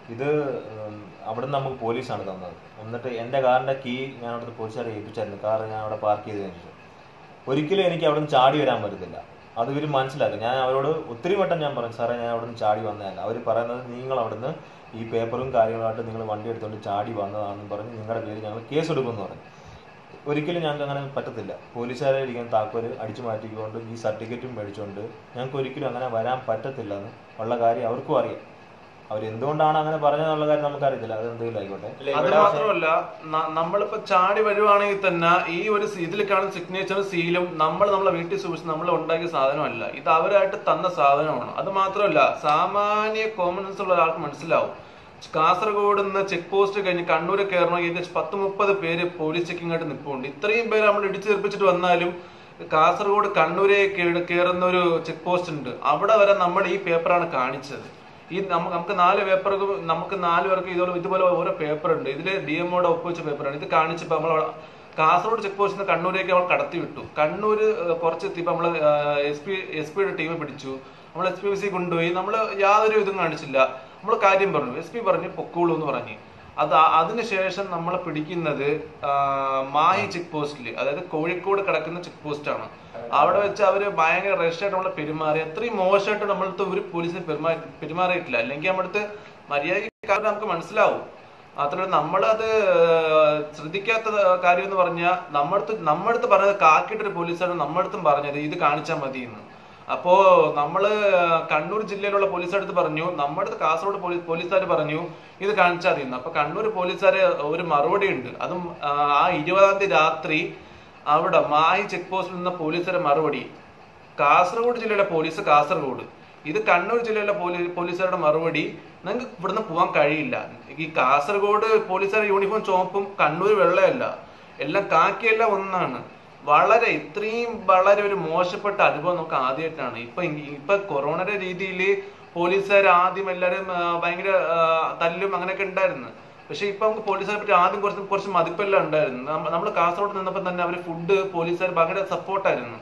ഇത് ഉം, അവിടുന്ന് നമുക്ക് പോലീസാണ് തന്നത് എന്നിട്ട് എൻ്റെ കാറിൻ്റെ കീ ഞാൻ അവിടുത്തെ പോലീസുകാരെ ഏൽപ്പിച്ചായിരുന്നു കാർ ഞാൻ അവിടെ പാർക്ക് ചെയ്തതിന് ശേഷം ഒരിക്കലും എനിക്ക് അവിടുന്ന് ചാടി വരാൻ പറ്റത്തില്ല അത് ഇവർ മനസ്സിലാക്കും ഞാൻ അവരോട് ഒത്തിരി വട്ടം ഞാൻ പറഞ്ഞു സാറേ ഞാൻ അവിടുന്ന് ചാടി വന്നതല്ല അവർ പറയുന്നത് നിങ്ങൾ അവിടുന്ന് ഈ പേപ്പറും കാര്യങ്ങളുമായിട്ട് നിങ്ങൾ വണ്ടി എടുത്തുകൊണ്ട് ചാടി വന്നതാണെന്ന് പറഞ്ഞ് നിങ്ങളുടെ പേര് ഞങ്ങൾ കേസ് എടുക്കുമെന്ന് പറഞ്ഞു ഒരിക്കലും ഞങ്ങൾക്ക് അങ്ങനെ പറ്റത്തില്ല പോലീസുകാരെ ഇരിക്കുന്ന താക്കോല് അടിച്ചു മാറ്റിക്കൊണ്ട് ഈ സർട്ടിഫിക്കറ്റും മേടിച്ചുകൊണ്ട് ഞങ്ങൾക്ക് ഒരിക്കലും അങ്ങനെ വരാൻ പറ്റത്തില്ല എന്ന് ഉള്ള കാര്യം അവർക്കും അറിയാം അവരെന്തുകൊണ്ടാണ് അങ്ങനെ പറഞ്ഞതെന്നുള്ള കാര്യം നമുക്കറിയത്തില്ല അത് എന്തെങ്കിലും ആയിക്കോട്ടെ അല്ല, അത് ഇവിടെ മാത്രമല്ല ന- നമ്മളിപ്പോ ചാടി വരുവാണെങ്കിൽ തന്നെ ഈ ഒരു സി- ഇതിൽ കാണുന്ന സിഗ്നേച്ചറും സീലും നമ്മൾ നമ്മളെ വീട്ടിൽ സൂക്ഷിച്ച് നമ്മൾ ഉണ്ടാക്കിയ സാധനമല്ല ഇത് അവരായിട്ട് തന്ന സാധനമാണ് അത് മാത്രമല്ല സാമാന്യ കോമൺ സെൻസ് ഉള്ള ഒരാൾക്ക് മനസ്സിലാവും കാസർഗോഡ് നിന്ന് ചെക്ക് പോസ്റ്റ് കഴിഞ്ഞ് കണ്ണൂർ കയറണം ഏകദേശം പത്ത് മുപ്പത് പേര് പോലീസ് ചെക്കിംഗ് ആയിട്ട് നിൽപ്പുണ്ട് ഇത്രയും പേര് നമ്മൾ ഇടിച്ചു തീർപ്പിച്ചിട്ട് വന്നാലും കാസർഗോഡ് കണ്ണൂരെ കയറുന്ന ഒരു ചെക്ക് പോസ്റ്റ് ഉണ്ട് അവിടെ വരെ നമ്മൾ ഈ പേപ്പറാണ് കാണിച്ചത് ഈ നമുക്ക് നമുക്ക് നാല് പേപ്പർക്ക് നമുക്ക് നാല് പേർക്ക് ഇതുപോലെ ഇതുപോലെ ഓരോ പേപ്പർ ഉണ്ട് ഇതില് ഡി എമ്മോടെ ഒപ്പുവെച്ച പേപ്പറാണ് ഇത് കാണിച്ചപ്പോ നമ്മൾ അവിടെ കാസർഗോഡ് ചെക്ക് പോസ്റ്റിൽ നിന്ന് കണ്ണൂരേക്ക് അവൾ കടത്തി വിട്ടു കണ്ണൂര് ഏഹ്, കുറച്ച് എത്തിയപ്പോൾ നമ്മൾ എസ് പി എസ് പിയുടെ ടീം പിടിച്ചു നമ്മൾ എസ് പി ബി സി കൊണ്ടുപോയി നമ്മൾ യാതൊരു ഇതും കാണിച്ചില്ല നമ്മൾ കാര്യം പറഞ്ഞു എസ് പി പറഞ്ഞു പൊക്കോളൂ എന്ന് പറഞ്ഞു അത് ആ- അതിനുശേഷം നമ്മളെ പിടിക്കുന്നത് ആ, മാഹി ചെക്ക് പോസ്റ്റിൽ അതായത് കോഴിക്കോട് കിടക്കുന്ന ചെക്ക് പോസ്റ്റ് ആണ് അവിടെ വെച്ച് അവര് ഭയങ്കര റഷായിട്ട് നമ്മളെ പെരുമാറി അത്രയും മോശമായിട്ട് നമ്മളടുത്ത് ഒരു പോലീസിന് പെരുമാറി പെരുമാറിയിട്ടില്ല അല്ലെങ്കിൽ നമ്മളടുത്ത് മര്യാദ നമുക്ക് മനസ്സിലാവും മാത്രമല്ല നമ്മളത് ശ്രദ്ധിക്കാത്ത കാര്യം എന്ന് പറഞ്ഞാൽ നമ്മളടുത്ത് നമ്മളടുത്ത് പറഞ്ഞത് കാക്കിയിട്ടൊരു പോലീസാണ് നമ്മളടുത്തും പറഞ്ഞത് ഇത് കാണിച്ചാൽ മതി എന്ന് അപ്പോ നമ്മള് കണ്ണൂർ ജില്ലയിലുള്ള പോലീസടുത്ത് പറഞ്ഞു നമ്മുടെ അടുത്ത് കാസർഗോഡ് പോലീസ് പോലീസുകാർ പറഞ്ഞു ഇത് കാണിച്ചാൽ മതി എന്ന് അപ്പൊ കണ്ണൂർ പോലീസുകാര് ഒരു മറുപടി ഉണ്ട് അതും ആ, ആ ഇരുപതാം തീയതി രാത്രി അവിടെ മാഹി ചെക്ക് പോസ്റ്റിൽ നിന്ന പോലീസുകാരെ മറുപടി കാസർഗോഡ് ജില്ലയിലെ പോലീസ് കാസർഗോഡ് ഇത് കണ്ണൂർ ജില്ലയിലെ പോലീ പോലീസുകാരുടെ മറുപടി നിങ്ങൾക്ക് ഇവിടുന്ന് പോകാൻ കഴിയില്ല ഈ കാസർഗോഡ് പോലീസുകാരുടെ യൂണിഫോം ചുവപ്പും കണ്ണൂർ വെള്ളയല്ല എല്ലാം കാക്കിയെല്ലാം ഒന്നാണ് വളരെ ഇത്രയും വളരെ ഒരു മോശപ്പെട്ട അനുഭവം നമുക്ക് ആദ്യമായിട്ടാണ് ഇപ്പൊ ഇ- ഇപ്പൊ കൊറോണയുടെ രീതിയിൽ പോലീസുകാർ ആദ്യം എല്ലാവരും ആ, ഭയങ്കര ആ, തല്ലും അങ്ങനെയൊക്കെ ഉണ്ടായിരുന്നു പക്ഷെ ഇപ്പൊ നമുക്ക് പോലീസുകാരെ പറ്റി ആദ്യം കുറച്ച് കുറച്ച് മതിപ്പെല്ലാം ഉണ്ടായിരുന്നു നമ്മൾ കാസർഗോഡ് നിന്നപ്പോൾ തന്നെ അവർ ഫുഡ് പോലീസുകാർ ഭയങ്കര സപ്പോർട്ടായിരുന്നു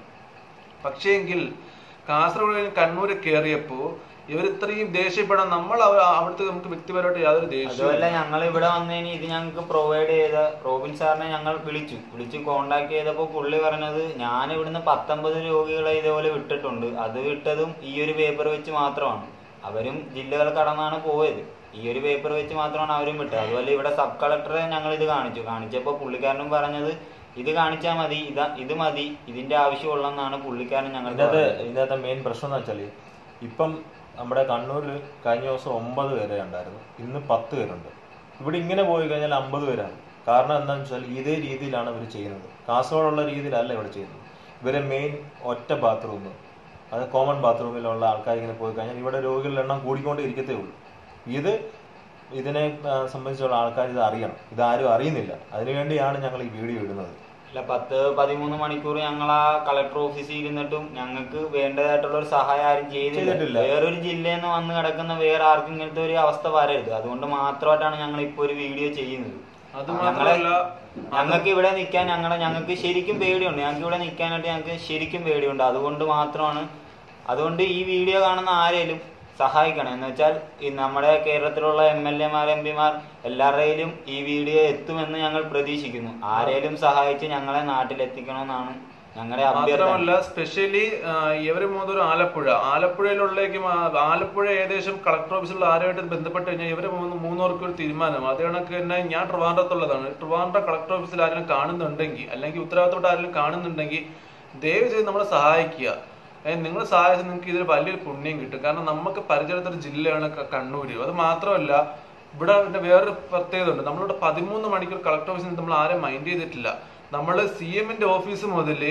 പക്ഷേ എങ്കിൽ കാസർഗോഡ് കണ്ണൂര് കയറിയപ്പോ ഇവർ ഇത്രയും ദേഷ്യപ്പെടാൻ നമ്മൾ അവ- അവിടുത്തെ നമുക്ക് വ്യക്തിപരമായിട്ട് യാതൊരു അതുമല്ല ദേഷ്യവും ഞങ്ങൾ ഇവിടെ വന്നതിന് ഇത് ഞങ്ങൾക്ക് പ്രൊവൈഡ് ചെയ്ത റോബിൻ സാറിനെ ഞങ്ങൾ വിളിച്ചു വിളിച്ച് കോണ്ടാക്ട് ചെയ്തപ്പോൾ പുള്ളി പറഞ്ഞത് ഞാൻ ഇവിടുന്ന് പത്തൊമ്പത് രോഗികളെ ഇതേപോലെ വിട്ടിട്ടുണ്ട് അത് വിട്ടതും ഈ ഒരു പേപ്പർ വെച്ച് മാത്രമാണ് അവരും ജില്ലകൾ കടന്നാണ് പോയത് ഈ ഒരു പേപ്പർ വെച്ച് മാത്രമാണ് അവരും വിട്ടത് അതുപോലെ ഇവിടെ സബ് കളക്ടറെ ഞങ്ങൾ ഇത് കാണിച്ചു കാണിച്ചപ്പോൾ പുള്ളിക്കാരനും പറഞ്ഞത് ഇത് കാണിച്ചാൽ മതി ഇതാ ഇത് മതി ഇതിന്റെ ആവശ്യമുള്ളെന്നാണ് പുള്ളിക്കാരൻ ഞങ്ങൾ ഇതിനകത്ത് ഇതിനകത്ത് മെയിൻ പ്രശ്നം എന്ന് വെച്ചാൽ ഇപ്പം നമ്മുടെ കണ്ണൂരിൽ കഴിഞ്ഞ ദിവസം ഒമ്പത് പേരെ ഉണ്ടായിരുന്നു ഇന്ന് പത്ത് പേരുണ്ട് ഇവിടെ ഇങ്ങനെ പോയി കഴിഞ്ഞാൽ അമ്പത് പേരാണ് കാരണം എന്താണെന്ന് വെച്ചാൽ ഇതേ രീതിയിലാണ് ഇവർ ചെയ്യുന്നത് കാസർഗോഡുള്ള രീതിയിലല്ല ഇവിടെ ചെയ്യുന്നത് ഇവരെ മെയിൻ ഒറ്റ ബാത്റൂം അത് കോമൺ ബാത്റൂമിലുള്ള ആൾക്കാർ ഇങ്ങനെ പോയി കഴിഞ്ഞാൽ ഇവിടെ രോഗികളുടെ എണ്ണം കൂടിക്കൊണ്ടേ ഇരിക്കത്തേ ഉള്ളൂ ഇത് ഇതിനെ ആ, സംബന്ധിച്ചുള്ള ആൾക്കാർ ഇത് അറിയണം ഇതാരും അറിയുന്നില്ല അതിനുവേണ്ടിയാണ് ഞങ്ങൾ ഈ വീഡിയോ ഇടുന്നത് അല്ല പത്ത് പതിമൂന്ന് മണിക്കൂർ ഞങ്ങൾ ആ കളക്ടർ ഓഫീസിൽ ഇരുന്നിട്ടും ഞങ്ങൾക്ക് വേണ്ടതായിട്ടുള്ള ഒരു സഹായം ആരും ചെയ്തില്ല ചെയ്തിട്ടില്ല. വേറൊരു ജില്ലയിൽ നിന്ന് വന്ന് കിടക്കുന്ന വേറെ ആർക്കും ഇങ്ങനത്തെ ഒരു അവസ്ഥ വരരുത് അതുകൊണ്ട് മാത്രമായിട്ടാണ് ഞങ്ങൾ ഇപ്പൊ ഒരു വീഡിയോ ചെയ്യുന്നത് അത് ഞങ്ങളെ മാത്രമല്ല ഞങ്ങൾക്ക് ഇവിടെ നിൽക്കാൻ ഞങ്ങളെ ഞങ്ങൾക്ക് ശരിക്കും പേടിയുണ്ട് ഞങ്ങൾക്ക് ഇവിടെ നിൽക്കാനായിട്ട് ഞങ്ങൾക്ക് ശരിക്കും പേടിയുണ്ട് അതുകൊണ്ട് മാത്രമാണ് അതുകൊണ്ട് ഈ വീഡിയോ കാണുന്ന ആരേലും സഹായിക്കണം എന്ന് വെച്ചാൽ ഈ നമ്മുടെ കേരളത്തിലുള്ള എം എൽ എമാർ എം പിമാർ എല്ലാവരുടെയും ഈ വീഡിയോ എത്തുമെന്ന് ഞങ്ങൾ പ്രതീക്ഷിക്കുന്നു ആരേലും സഹായിച്ച് ഞങ്ങളെ നാട്ടിലെത്തിക്കണമെന്നാണ് ഞങ്ങളുടെ അഭ്യർത്ഥന മാത്രമല്ല സ്പെഷ്യലി ഇവര് മൂന്നൊരു ആലപ്പുഴ ആലപ്പുഴയിലുള്ളേക്ക് ആലപ്പുഴ ഏകദേശം കളക്ടർ ഓഫീസിലുള്ള ആരുമായിട്ട് ബന്ധപ്പെട്ട് കഴിഞ്ഞാൽ ഇവര് മൂന്ന് മൂന്നോർക്ക് ഒരു തീരുമാനം അത് കണക്ക് തന്നെ ഞാൻ ട്രിവാൻഡ്രത്തുള്ളതാണ് ട്രിവാൻഡ്രം കളക്ടർ ഓഫീസിൽ ആരെങ്കിലും കാണുന്നുണ്ടെങ്കിൽ അല്ലെങ്കിൽ ഉത്തരവാദിത്തോട്ട് ആരെങ്കിലും കാണുന്നുണ്ടെങ്കിൽ ദയവ് ചെയ്ത് നമ്മളെ സഹായിക്കുക നിങ്ങൾ സഹായിച്ചാൽ നിങ്ങൾക്ക് ഇതിൽ വലിയൊരു പുണ്യം കിട്ടും കാരണം നമുക്ക് പരിചയത്തൊരു ജില്ലയാണ് ക- കണ്ണൂര് അത് മാത്രമല്ല ഇവിടെ പിന്നെ വേറൊരു പ്രത്യേകത ഉണ്ട് നമ്മളിവിടെ പതിമൂന്ന് മണിക്കൂർ കളക്ടർ ഓഫീസിൽ നമ്മൾ ആരും മൈൻഡ് ചെയ്തിട്ടില്ല നമ്മൾ സി എമ്മിന്റെ ഓഫീസ് മുതൽ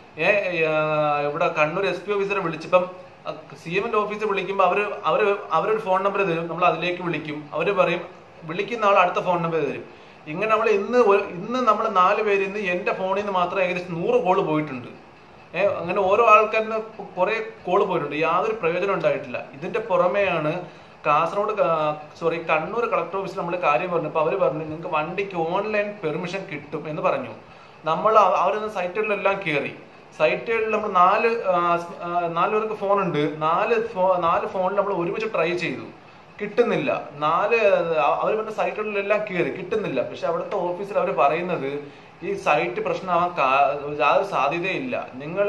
ഇവിടെ കണ്ണൂർ എസ് പി ഓഫീസറെ വിളിച്ചപ്പം സി എമ്മിന്റെ ഓഫീസിൽ വിളിക്കുമ്പോൾ അവര് അവര് അവരൊരു ഫോൺ നമ്പർ തരും നമ്മൾ അതിലേക്ക് വിളിക്കും അവര് പറയും വിളിക്കുന്ന ആൾ അടുത്ത ഫോൺ നമ്പർ തരും ഇങ്ങനെ നമ്മൾ ഇന്ന് ഒരു- ഇന്ന് നമ്മൾ നാല് പേര് ഇന്ന് എന്റെ ഫോണിൽ നിന്ന് മാത്രം ഏകദേശം നൂറ് കോള് പോയിട്ടുണ്ട് ഏഹ് അങ്ങനെ ഓരോ ആൾക്കാരിന് കുറെ കോള് പോയിട്ടുണ്ട് യാതൊരു പ്രയോജനം ഉണ്ടായിട്ടില്ല ഇതിന്റെ പുറമെയാണ് കാസർഗോഡ് സോറി കണ്ണൂർ കളക്ടർ ഓഫീസിൽ നമ്മൾ കാര്യം പറഞ്ഞപ്പോൾ അവർ പറഞ്ഞു നിങ്ങൾക്ക് വണ്ടിക്ക് ഓൺലൈൻ പെർമിഷൻ കിട്ടും എന്ന് പറഞ്ഞു നമ്മൾ അവ- അവരൊന്ന് സൈറ്റുകളിലെല്ലാം കയറി സൈറ്റുകളിൽ നമ്മൾ നാല് ആ, സ്- ആ, നാല് പേർക്ക് ഫോൺ ഉണ്ട് നാല് ഫോ നാല് ഫോണിൽ നമ്മൾ ഒരുമിച്ച് ട്രൈ ചെയ്തു കിട്ടുന്നില്ല നാല് അവർ പറഞ്ഞ സൈറ്റുകളിലെല്ലാം കയറി കിട്ടുന്നില്ല പക്ഷെ അവിടുത്തെ ഓഫീസിൽ അവർ പറയുന്നത് ഈ സൈറ്റ് പ്രശ്നമാവാൻ കാ- യാതൊരു സാധ്യതയില്ല നിങ്ങൾ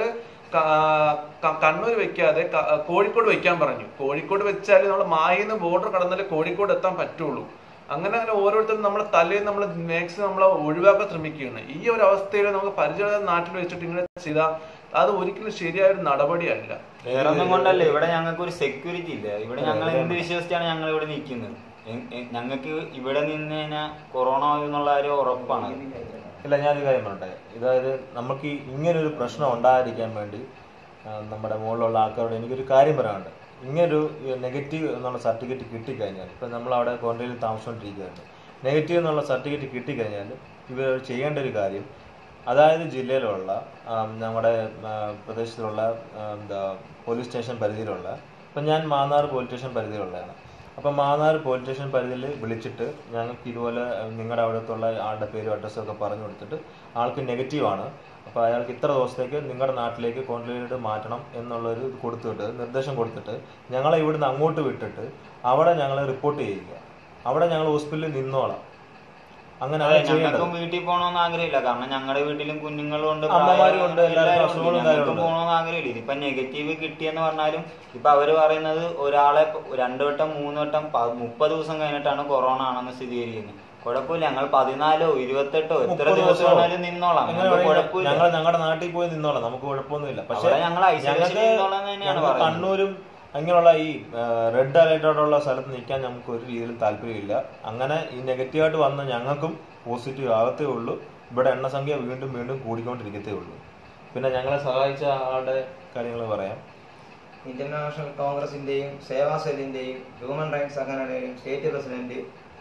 കണ്ണൂർ വെക്കാതെ ക- കോഴിക്കോട് വെക്കാൻ പറഞ്ഞു കോഴിക്കോട് വെച്ചാൽ നമ്മൾ മായിന്ന് ബോർഡർ കടന്നാലേ കോഴിക്കോട് എത്താൻ പറ്റുള്ളൂ അങ്ങനെ അങ്ങനെ ഓരോരുത്തരും നമ്മളെ തലയിൽ നമ്മൾ മാക്സിമം നമ്മളെ ഒഴിവാക്കാൻ ശ്രമിക്കുകയാണ് ഈ ഒരു അവസ്ഥയിൽ നമുക്ക് പരിചയ നാട്ടിൽ വെച്ചിട്ട് ഇങ്ങനെ ചെയ്താൽ അത് ഒരിക്കലും ശരിയായ ഒരു നടപടിയല്ല വേറെ ഒന്നും കൊണ്ടല്ല ഇവിടെ ഞങ്ങൾക്ക് ഒരു സെക്യൂരിറ്റി ഇല്ല ഇവിടെ ഞങ്ങൾ എന്ത് വിശ്വസിച്ചാണ് ഞങ്ങൾ ഇവിടെ നിൽക്കുന്നത് ഞങ്ങൾക്ക് ഇവിടെ നിന്ന് കഴിഞ്ഞാൽ കൊറോണ എന്നുള്ള കാര്യം ഉറപ്പാണ് ഇല്ല ഞാനൊരു കാര്യം പറയട്ടെ ഇതായത് നമുക്ക് ഈ ഇങ്ങനൊരു പ്രശ്നം ഉണ്ടാകാതിരിക്കാൻ വേണ്ടി ആ, നമ്മുടെ മുകളിലുള്ള ആൾക്കാരോട് എനിക്കൊരു കാര്യം പറയാനുണ്ട് ഇങ്ങനൊരു നെഗറ്റീവ് എന്നുള്ള സർട്ടിഫിക്കറ്റ് കിട്ടിക്കഴിഞ്ഞാൽ ഇപ്പം നമ്മൾ അവിടെ കോണ്ടയിൽ താമസിച്ചുകൊണ്ടിരിക്കുകയാണ് നെഗറ്റീവ് എന്നുള്ള സർട്ടിഫിക്കറ്റ് കിട്ടിക്കഴിഞ്ഞാൽ ഇവർ ചെയ്യേണ്ട ഒരു കാര്യം അതായത് ജില്ലയിലുള്ള ആ, നമ്മുടെ ആ, പ്രദേശത്തുള്ള ആ, എന്താ പോലീസ് സ്റ്റേഷൻ പരിധിയിലുള്ള ഇപ്പം ഞാൻ മാന്നാർ പോലീസ് സ്റ്റേഷൻ പരിധിയിലുള്ളതാണ് അപ്പം മാന്നാർ പോലീസ് സ്റ്റേഷൻ പരിധിയിൽ വിളിച്ചിട്ട് ഞങ്ങൾക്ക് ഇതുപോലെ നിങ്ങളുടെ അവിടുത്തുള്ള ആളുടെ പേരും അഡ്രസ്സും ഒക്കെ പറഞ്ഞു കൊടുത്തിട്ട് ആൾക്ക് നെഗറ്റീവാണ് അപ്പോൾ അയാൾക്ക് ഇത്ര ദിവസത്തേക്ക് നിങ്ങളുടെ നാട്ടിലേക്ക് കോൺട്രിബ്യൂട്ട് മാറ്റണം എന്നുള്ളൊരു ഇത് കൊടുത്തിട്ട് നിർദ്ദേശം കൊടുത്തിട്ട് ഞങ്ങളെ ഇവിടുന്ന് അങ്ങോട്ട് വിട്ടിട്ട് അവിടെ ഞങ്ങളെ റിപ്പോർട്ട് ചെയ്യുക അവിടെ ഞങ്ങൾ ഹോസ്പിറ്റലിൽ നിന്നോളാം അങ്ങനെയാണ് ചെയ്യേണ്ടത് ഞങ്ങൾക്കും വീട്ടിൽ പോകണമെന്ന് ആഗ്രഹമില്ല കാരണം ഞങ്ങളുടെ വീട്ടിലും കുഞ്ഞുങ്ങളും ഉണ്ട് അമ്മമാരും ഉണ്ട്, പ്രായമായ എല്ലാവർക്കും എല്ലാവരും ഉണ്ട്. അസുഖങ്ങളും ഞങ്ങൾക്കും കാര്യങ്ങളും ഉണ്ട്. പോകണമെന്ന് ആഗ്രഹമില്ല ഇതിപ്പോ നെഗറ്റീവ് കിട്ടിയെന്ന് പറഞ്ഞാലും ഇപ്പൊ അവര് പറയുന്നത് ഒരാളെ ഇപ്പൊ രണ്ടു വട്ടം മൂന്ന് വട്ടം പ- മുപ്പത് ദിവസം കഴിഞ്ഞിട്ടാണ് കൊറോണ ആണെന്ന് സ്ഥിരീകരിക്കുന്നത് കുഴപ്പമില്ല ഞങ്ങൾ പതിനാലോ ഇരുപത്തെട്ടോ എത്ര മുപ്പത് ദിവസം ദിവസമോ? വേണേലും നിന്നോളാം അങ്ങനെ ഞങ്ങൾക്ക് വേണമെങ്കിൽ കുഴപ്പമില്ല ഞങ്ങൾ ഞങ്ങളുടെ നാട്ടിൽ പോയി നിന്നോളാം നമുക്ക് കുഴപ്പമൊന്നുമില്ല പക്ഷെ അവിടെ ഞങ്ങൾ ഐസൊലേഷൻ നിന്നോളാം എന്ന് തന്നെയാണ് ഞങ്ങൾക്ക് പറയുന്നത് കണ്ണൂരും അങ്ങനെയുള്ള ഈ റെഡ് അലേർട്ടോടുള്ള സ്ഥലത്ത് നിൽക്കാൻ നമുക്ക് ഒരു രീതിയിലും താല്പര്യമില്ല അങ്ങനെ ഈ നെഗറ്റീവായിട്ട് വന്ന ഞങ്ങൾക്കും പോസിറ്റീവ് ആകത്തേ ഉള്ളൂ ഇവിടെ എണ്ണസംഖ്യ വീണ്ടും വീണ്ടും കൂടിക്കൊണ്ടിരിക്കത്തേ ഉള്ളൂ പിന്നെ ഞങ്ങളെ സഹായിച്ച ആളുടെ കാര്യങ്ങൾ പറയാം ഇന്ത്യൻ നാഷണൽ കോൺഗ്രസിന്റെയും സേവാ സെല്ലിന്റെയും ഹ്യൂമൻ റൈറ്റ്സ് സംഘടനയുടെയും സ്റ്റേറ്റ് പ്രസിഡന്റ്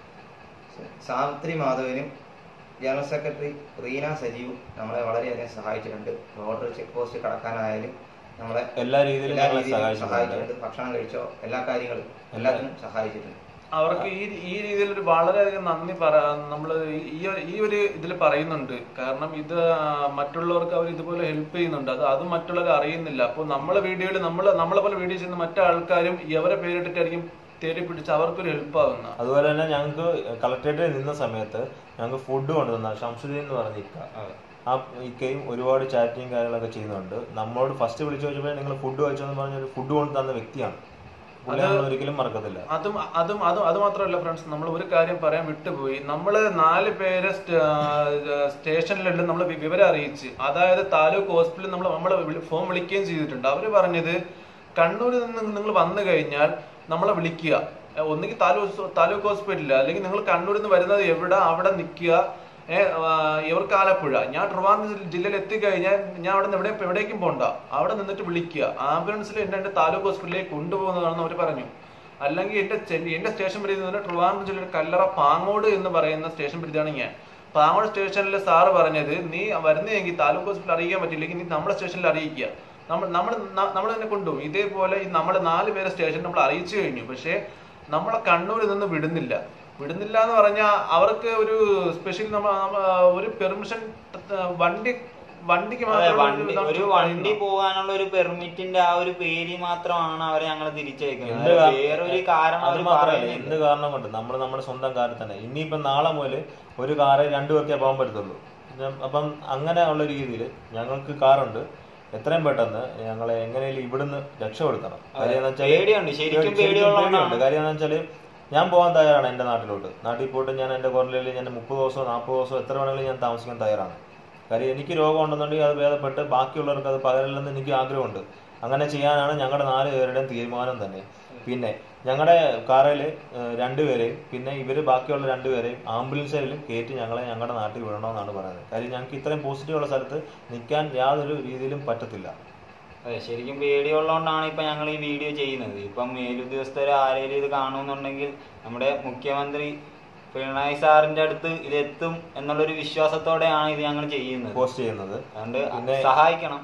സാവിത്രി മാധവനും ജനറൽ സെക്രട്ടറി റീന സജീവും നമ്മളെ വളരെയധികം സഹായിച്ചിട്ടുണ്ട് ബോർഡർ ചെക്ക് പോസ്റ്റ് കടക്കാനായാലും നമ്മളെ എല്ലാ രീതിയിലും എല്ലാ ഞങ്ങളെ രീതിയിലും സഹായിച്ചിട്ടുണ്ട് സഹായിച്ചിട്ടുണ്ട് ഭക്ഷണം കഴിച്ചോ എല്ലാ കാര്യങ്ങളും എല്ലാത്തിനും സഹായിച്ചിട്ടുണ്ട് അവർക്ക് ഈ ഈ രീതിയിൽ ഒരു വളരെയധികം നന്ദി പറ നമ്മൾ ഈ ഈ ഒരു ഇതിൽ പറയുന്നുണ്ട് കാരണം ഇത് ആ, മറ്റുള്ളവർക്ക് അവർ ഇതുപോലെ ഹെൽപ്പ് ചെയ്യുന്നുണ്ട് അത് അത് മറ്റുള്ളവർ അറിയുന്നില്ല അപ്പോൾ നമ്മളെ വീഡിയോയിൽ നമ്മൾ നമ്മളെ പോലെ വീഡിയോ ചെയ്യുന്ന മറ്റു ആൾക്കാരും ഇവരെ പേരിട്ടിട്ടായിരിക്കും തേടി പിടിച്ച് അവർക്കൊരു ഹെൽപ്പ് ആവുന്ന അതുപോലെ തന്നെ ഞങ്ങൾക്ക് കളക്ടറേറ്റിൽ നിന്ന സമയത്ത് ഞങ്ങൾക്ക് ഫുഡ് കൊണ്ടുവന്ന ശംസുദ്ദീൻ എന്ന് പറഞ്ഞ ഇക്ക ആ ഇക്കയും ഒരുപാട് ചാറ്റിങ് കാര്യങ്ങളൊക്കെ ചെയ്യുന്നുണ്ട് നമ്മളോട് ഫസ്റ്റ് വിളിച്ചു ചോദിച്ചപ്പോൾ നിങ്ങൾ ഫുഡ് കഴിച്ചോന്ന് പറഞ്ഞ ഒരു ഫുഡ് കൊണ്ട് തന്ന വ്യക്തിയാണ് പുള്ളി നമ്മൾ ഒരിക്കലും മറക്കത്തില്ല അതും അതും അതും അത് മാത്രമല്ല ഫ്രണ്ട്സ് നമ്മൾ ഒരു കാര്യം പറയാൻ വിട്ടുപോയി നമ്മൾ നാല് പേരെ സ്റ്റേഷനിലുണ്ട് നമ്മൾ വിവരം അറിയിച്ച് അതായത് താലൂക്ക് ഹോസ്പിറ്റലിൽ നമ്മൾ നമ്മളെ വിളി- ഫോൺ വിളിക്കുകയും ചെയ്തിട്ടുണ്ട് അവർ പറഞ്ഞത് കണ്ണൂരിൽ നിന്ന് നിങ്ങൾ വന്നു കഴിഞ്ഞാൽ നമ്മളെ വിളിക്കുക ഏഹ് ഒന്നുകിൽ താലൂക്ക് താലൂക്ക് ഹോസ്പിറ്റലിൽ അല്ലെങ്കിൽ നിങ്ങൾ കണ്ണൂരിൽ നിന്ന് വരുന്നത് എവിടെ അവിടെ നിൽക്കുക ഏഹ് ഇവർക്ക് ആലപ്പുഴ ഞാൻ ട്രിവാൻഡ്രം ജില്ലയിൽ എത്തിക്കഴിഞ്ഞാൽ ഞാൻ അവിടെ നിന്ന് എവിടെ എവിടേക്കും പോണ്ട അവിടെ നിന്നിട്ട് വിളിക്കുക ആംബുലൻസിൽ എന്നെ എന്റെ താലൂക്ക് ഹോസ്പിറ്റലിലേക്ക് കൊണ്ടുപോകുന്നതാണെന്ന് അവർ പറഞ്ഞു അല്ലെങ്കിൽ എന്റെ ചെ- എന്റെ സ്റ്റേഷൻ പരിധി എന്ന് പറഞ്ഞാൽ ട്രിവാൻഡ്രം ജില്ലയുടെ കല്ലറ പാങ്ങോട് എന്ന് പറയുന്ന സ്റ്റേഷൻ പരിധിയാണ് ഞാൻ പാങ്ങോട് സ്റ്റേഷനിലെ സാറ് പറഞ്ഞത് നീ വരുന്നതെങ്കിൽ താലൂക്ക് ഹോസ്പിറ്റൽ അറിയിക്കാൻ പറ്റില്ലെങ്കിൽ നീ നമ്മുടെ സ്റ്റേഷനിൽ അറിയിക്കുക നമ്മൾ നമ്മൾ നമ്മൾ തന്നെ കൊണ്ടുപോകും ഇതേപോലെ ഈ നമ്മുടെ നാല് പേരെ സ്റ്റേഷൻ നമ്മൾ അറിയിച്ചു കഴിഞ്ഞു പക്ഷേ നമ്മളെ കണ്ണൂരിൽ നിന്ന് വിടുന്നില്ല വിടുന്നില്ല എന്ന് പറഞ്ഞാൽ അവർക്ക് ഒരു സ്പെഷ്യൽ നമ്മ നമ്മ- ഒരു പെർമിഷൻ വണ്ടി വണ്ടിക്ക് അതെ, മാത്രം വണ്ടി ഒരു വണ്ടി പോകാനുള്ള ഒരു പെർമിറ്റിന്റെ ആ ഒരു പേര് മാത്രമാണ് അവരെ ഞങ്ങൾ തിരിച്ചയക്കുന്നത് എന്ത് കാ- വേറൊരു കാരണം അത് അവർ മാത്രമല്ല പറയുന്നില്ല എന്ത് കാരണം കൊണ്ട് നമ്മൾ നമ്മുടെ സ്വന്തം കാറിൽ തന്നെ ഇനിയിപ്പം നാളെ മുതൽ ഒരു കാറ് രണ്ടു പേർക്കേ പോകാൻ പറ്റത്തുള്ളൂ ഞാൻ- അപ്പം അങ്ങനെ ഉള്ള രീതിയിൽ ഞങ്ങൾക്ക് കാറുണ്ട് എത്രയും പെട്ടെന്ന് ഞങ്ങളെ എങ്ങനെയും ഇവിടുന്ന് രക്ഷപ്പെടുത്തണം കാര്യം എന്ന് വെച്ചാല് പേടിയുണ്ട് ശരിക്കും ശരിക്കും പേടിയുള്ളതുകൊണ്ടാണ് പേടിയുണ്ട് കാര്യം എന്ന് വെച്ചാല് ഞാൻ പോകാൻ തയ്യാറാണ് എൻ്റെ നാട്ടിലോട്ട് നാട്ടിൽ പോയിട്ട് ഞാൻ എൻ്റെ കോർണറിൽ ഞാൻ മുപ്പത് ദിവസമോ നാൽപ്പത് ദിവസമോ എത്ര വേണമെങ്കിലും ഞാൻ താമസിക്കാൻ തയ്യാറാണ് കാര്യം എനിക്ക് രോഗം ഉണ്ടെന്നുണ്ടെങ്കിൽ അത് ഭേദപ്പെട്ട് ബാക്കിയുള്ളവർക്ക് അത് പകരില്ലെന്ന് എനിക്ക് ആഗ്രഹമുണ്ട് അങ്ങനെ ചെയ്യാനാണ് ഞങ്ങളുടെ നാല് പേരുടെയും തീരുമാനം തന്നെ പിന്നെ ഞങ്ങളുടെ കാറിൽ രണ്ടുപേരെയും പിന്നെ ഇവർ ബാക്കിയുള്ള രണ്ടുപേരെയും ആംബുലൻസിൽ കയറ്റി ഞങ്ങളെ ഞങ്ങളുടെ നാട്ടിൽ വിടണമെന്നാണ് പറയുന്നത് കാര്യം ഞങ്ങൾക്ക് ഇത്രയും പോസിറ്റീവ് ഉള്ള സ്ഥലത്ത് നിൽക്കാൻ യാതൊരു രീതിയിലും പറ്റത്തില്ല അതെ ശരിക്കും പേടിയുള്ളതുകൊണ്ടാണ് ഇപ്പൊ ഞങ്ങൾ ഈ വീഡിയോ ചെയ്യുന്നത് ഇപ്പം മേലുദ്യോഗസ്ഥർ ആരെങ്കിലും ഇത് കാണുമെന്നുണ്ടെങ്കിൽ നമ്മുടെ മുഖ്യമന്ത്രി പിണറായി സാറിന്റെ അടുത്ത് ഇതെത്തും എന്നുള്ളൊരു വിശ്വാസത്തോടെയാണ് ഇത് ഞങ്ങൾ ചെയ്യുന്നത് പോസ്റ്റ് ചെയ്യുന്നത് അതുകൊണ്ട് പിന്നെ- സഹായിക്കണം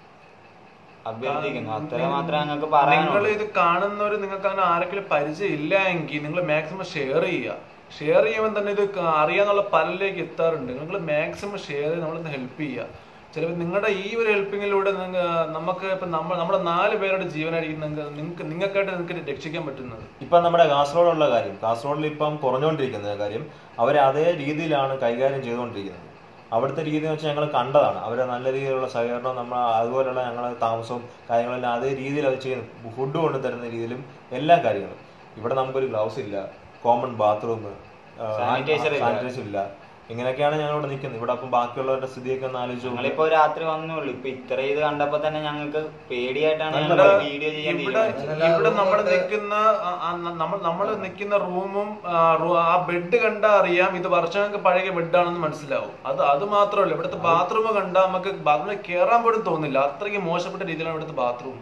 അഭ്യർത്ഥിക്കുന്നു അത്ര മാത്രമേ ഞങ്ങൾക്ക് നിങ്ങൾ പറയാനുള്ളൂ ഇത് കാണുന്നവർ നിങ്ങൾക്ക് അങ്ങനെ ആരെങ്കിലും പരിചയം ഇല്ല എങ്കിൽ നിങ്ങൾ മാക്സിമം ഷെയർ ചെയ്യുക ഷെയർ ചെയ്യുമ്പോൾ തന്നെ ഇത് ക- അറിയാന്നുള്ള പലരിലേക്ക് എത്താറുണ്ട് നിങ്ങൾ മാക്സിമം ഷെയർ ചെയ്ത് നമ്മളൊന്ന് ഹെൽപ്പ് ചെയ്യുക ചിലപ്പോൾ നിങ്ങളുടെ ഈ ഒരു ഹെൽപ്പിങ്ങിലൂടെ നിങ്ങ നമുക്ക് ഇപ്പം നമ്മൾ നമ്മുടെ നാല് പേരുടെ ജീവനായിരിക്കും നിങ്ങൾക്ക് നിങ്ങൾക്ക് നിങ്ങൾക്കായിട്ട് നിങ്ങൾക്ക് രക്ഷിക്കാൻ പറ്റുന്നത് ഇപ്പം നമ്മുടെ കാസർഗോഡുള്ള കാര്യം കാസർഗോഡിൽ ഇപ്പം കുറഞ്ഞുകൊണ്ടിരിക്കുന്ന കാര്യം അവരെ അതേ രീതിയിലാണ് കൈകാര്യം ചെയ്തുകൊണ്ടിരിക്കുന്നത് അവിടുത്തെ രീതി എന്ന് വെച്ചാൽ ഞങ്ങൾ കണ്ടതാണ് അവരെ നല്ല രീതിയിലുള്ള സഹകരണം നമ്മൾ അതുപോലുള്ള ഞങ്ങൾ താമസവും കാര്യങ്ങളെല്ലാം അതേ രീതിയിൽ അവർ ചെയ്യുന്നു ഫുഡ് കൊണ്ടു തരുന്ന രീതിയിലും എല്ലാ കാര്യങ്ങളും ഇവിടെ നമുക്കൊരു ഗ്ലൗസ് ഇല്ല കോമൺ ബാത്റൂം Sanitizer ഇല്ല. സാനിറ്റൈസർ ഇല്ല ഇങ്ങനെയൊക്കെയാണ് ഞങ്ങൾ ഇവിടെ നിൽക്കുന്നത് ഇവിടെ അപ്പം ബാക്കിയുള്ളവരുടെ സ്ഥിതിയൊക്കെ ഒന്ന് ആലോചിച്ച് നോക്ക്. ഞങ്ങളിപ്പോ രാത്രി വന്നുള്ളൂ ഇപ്പൊ ഇത്ര ഇത് കണ്ടപ്പോ തന്നെ ഞങ്ങൾക്ക് പേടിയായിട്ടാണ് നല്ല ഞങ്ങൾ ഭയം. വീഡിയോ ചെയ്യാൻ ഇവിടെ തീരുമാനിച്ചത് ഇവിടെ നമ്മൾ നിൽക്കുന്ന ആ- ആ നമ്മൾ നമ്മൾ നിൽക്കുന്ന റൂമും ആ റൂ- ആ ബെഡ് കണ്ടാ അറിയാം ഇത് വർഷങ്ങൾക്ക് പഴകിയ ബെഡാണെന്ന് മനസ്സിലാവും അത് അത് മാത്രമല്ല ഇവിടുത്തെ ബാത്റൂം കണ്ടാൽ നമുക്ക് ബാത്റൂമിൽ കയറാൻ പോലും തോന്നില്ല അത്രയ്ക്ക് മോശപ്പെട്ട രീതിയിലാണ് ഇവിടുത്തെ ബാത്റൂം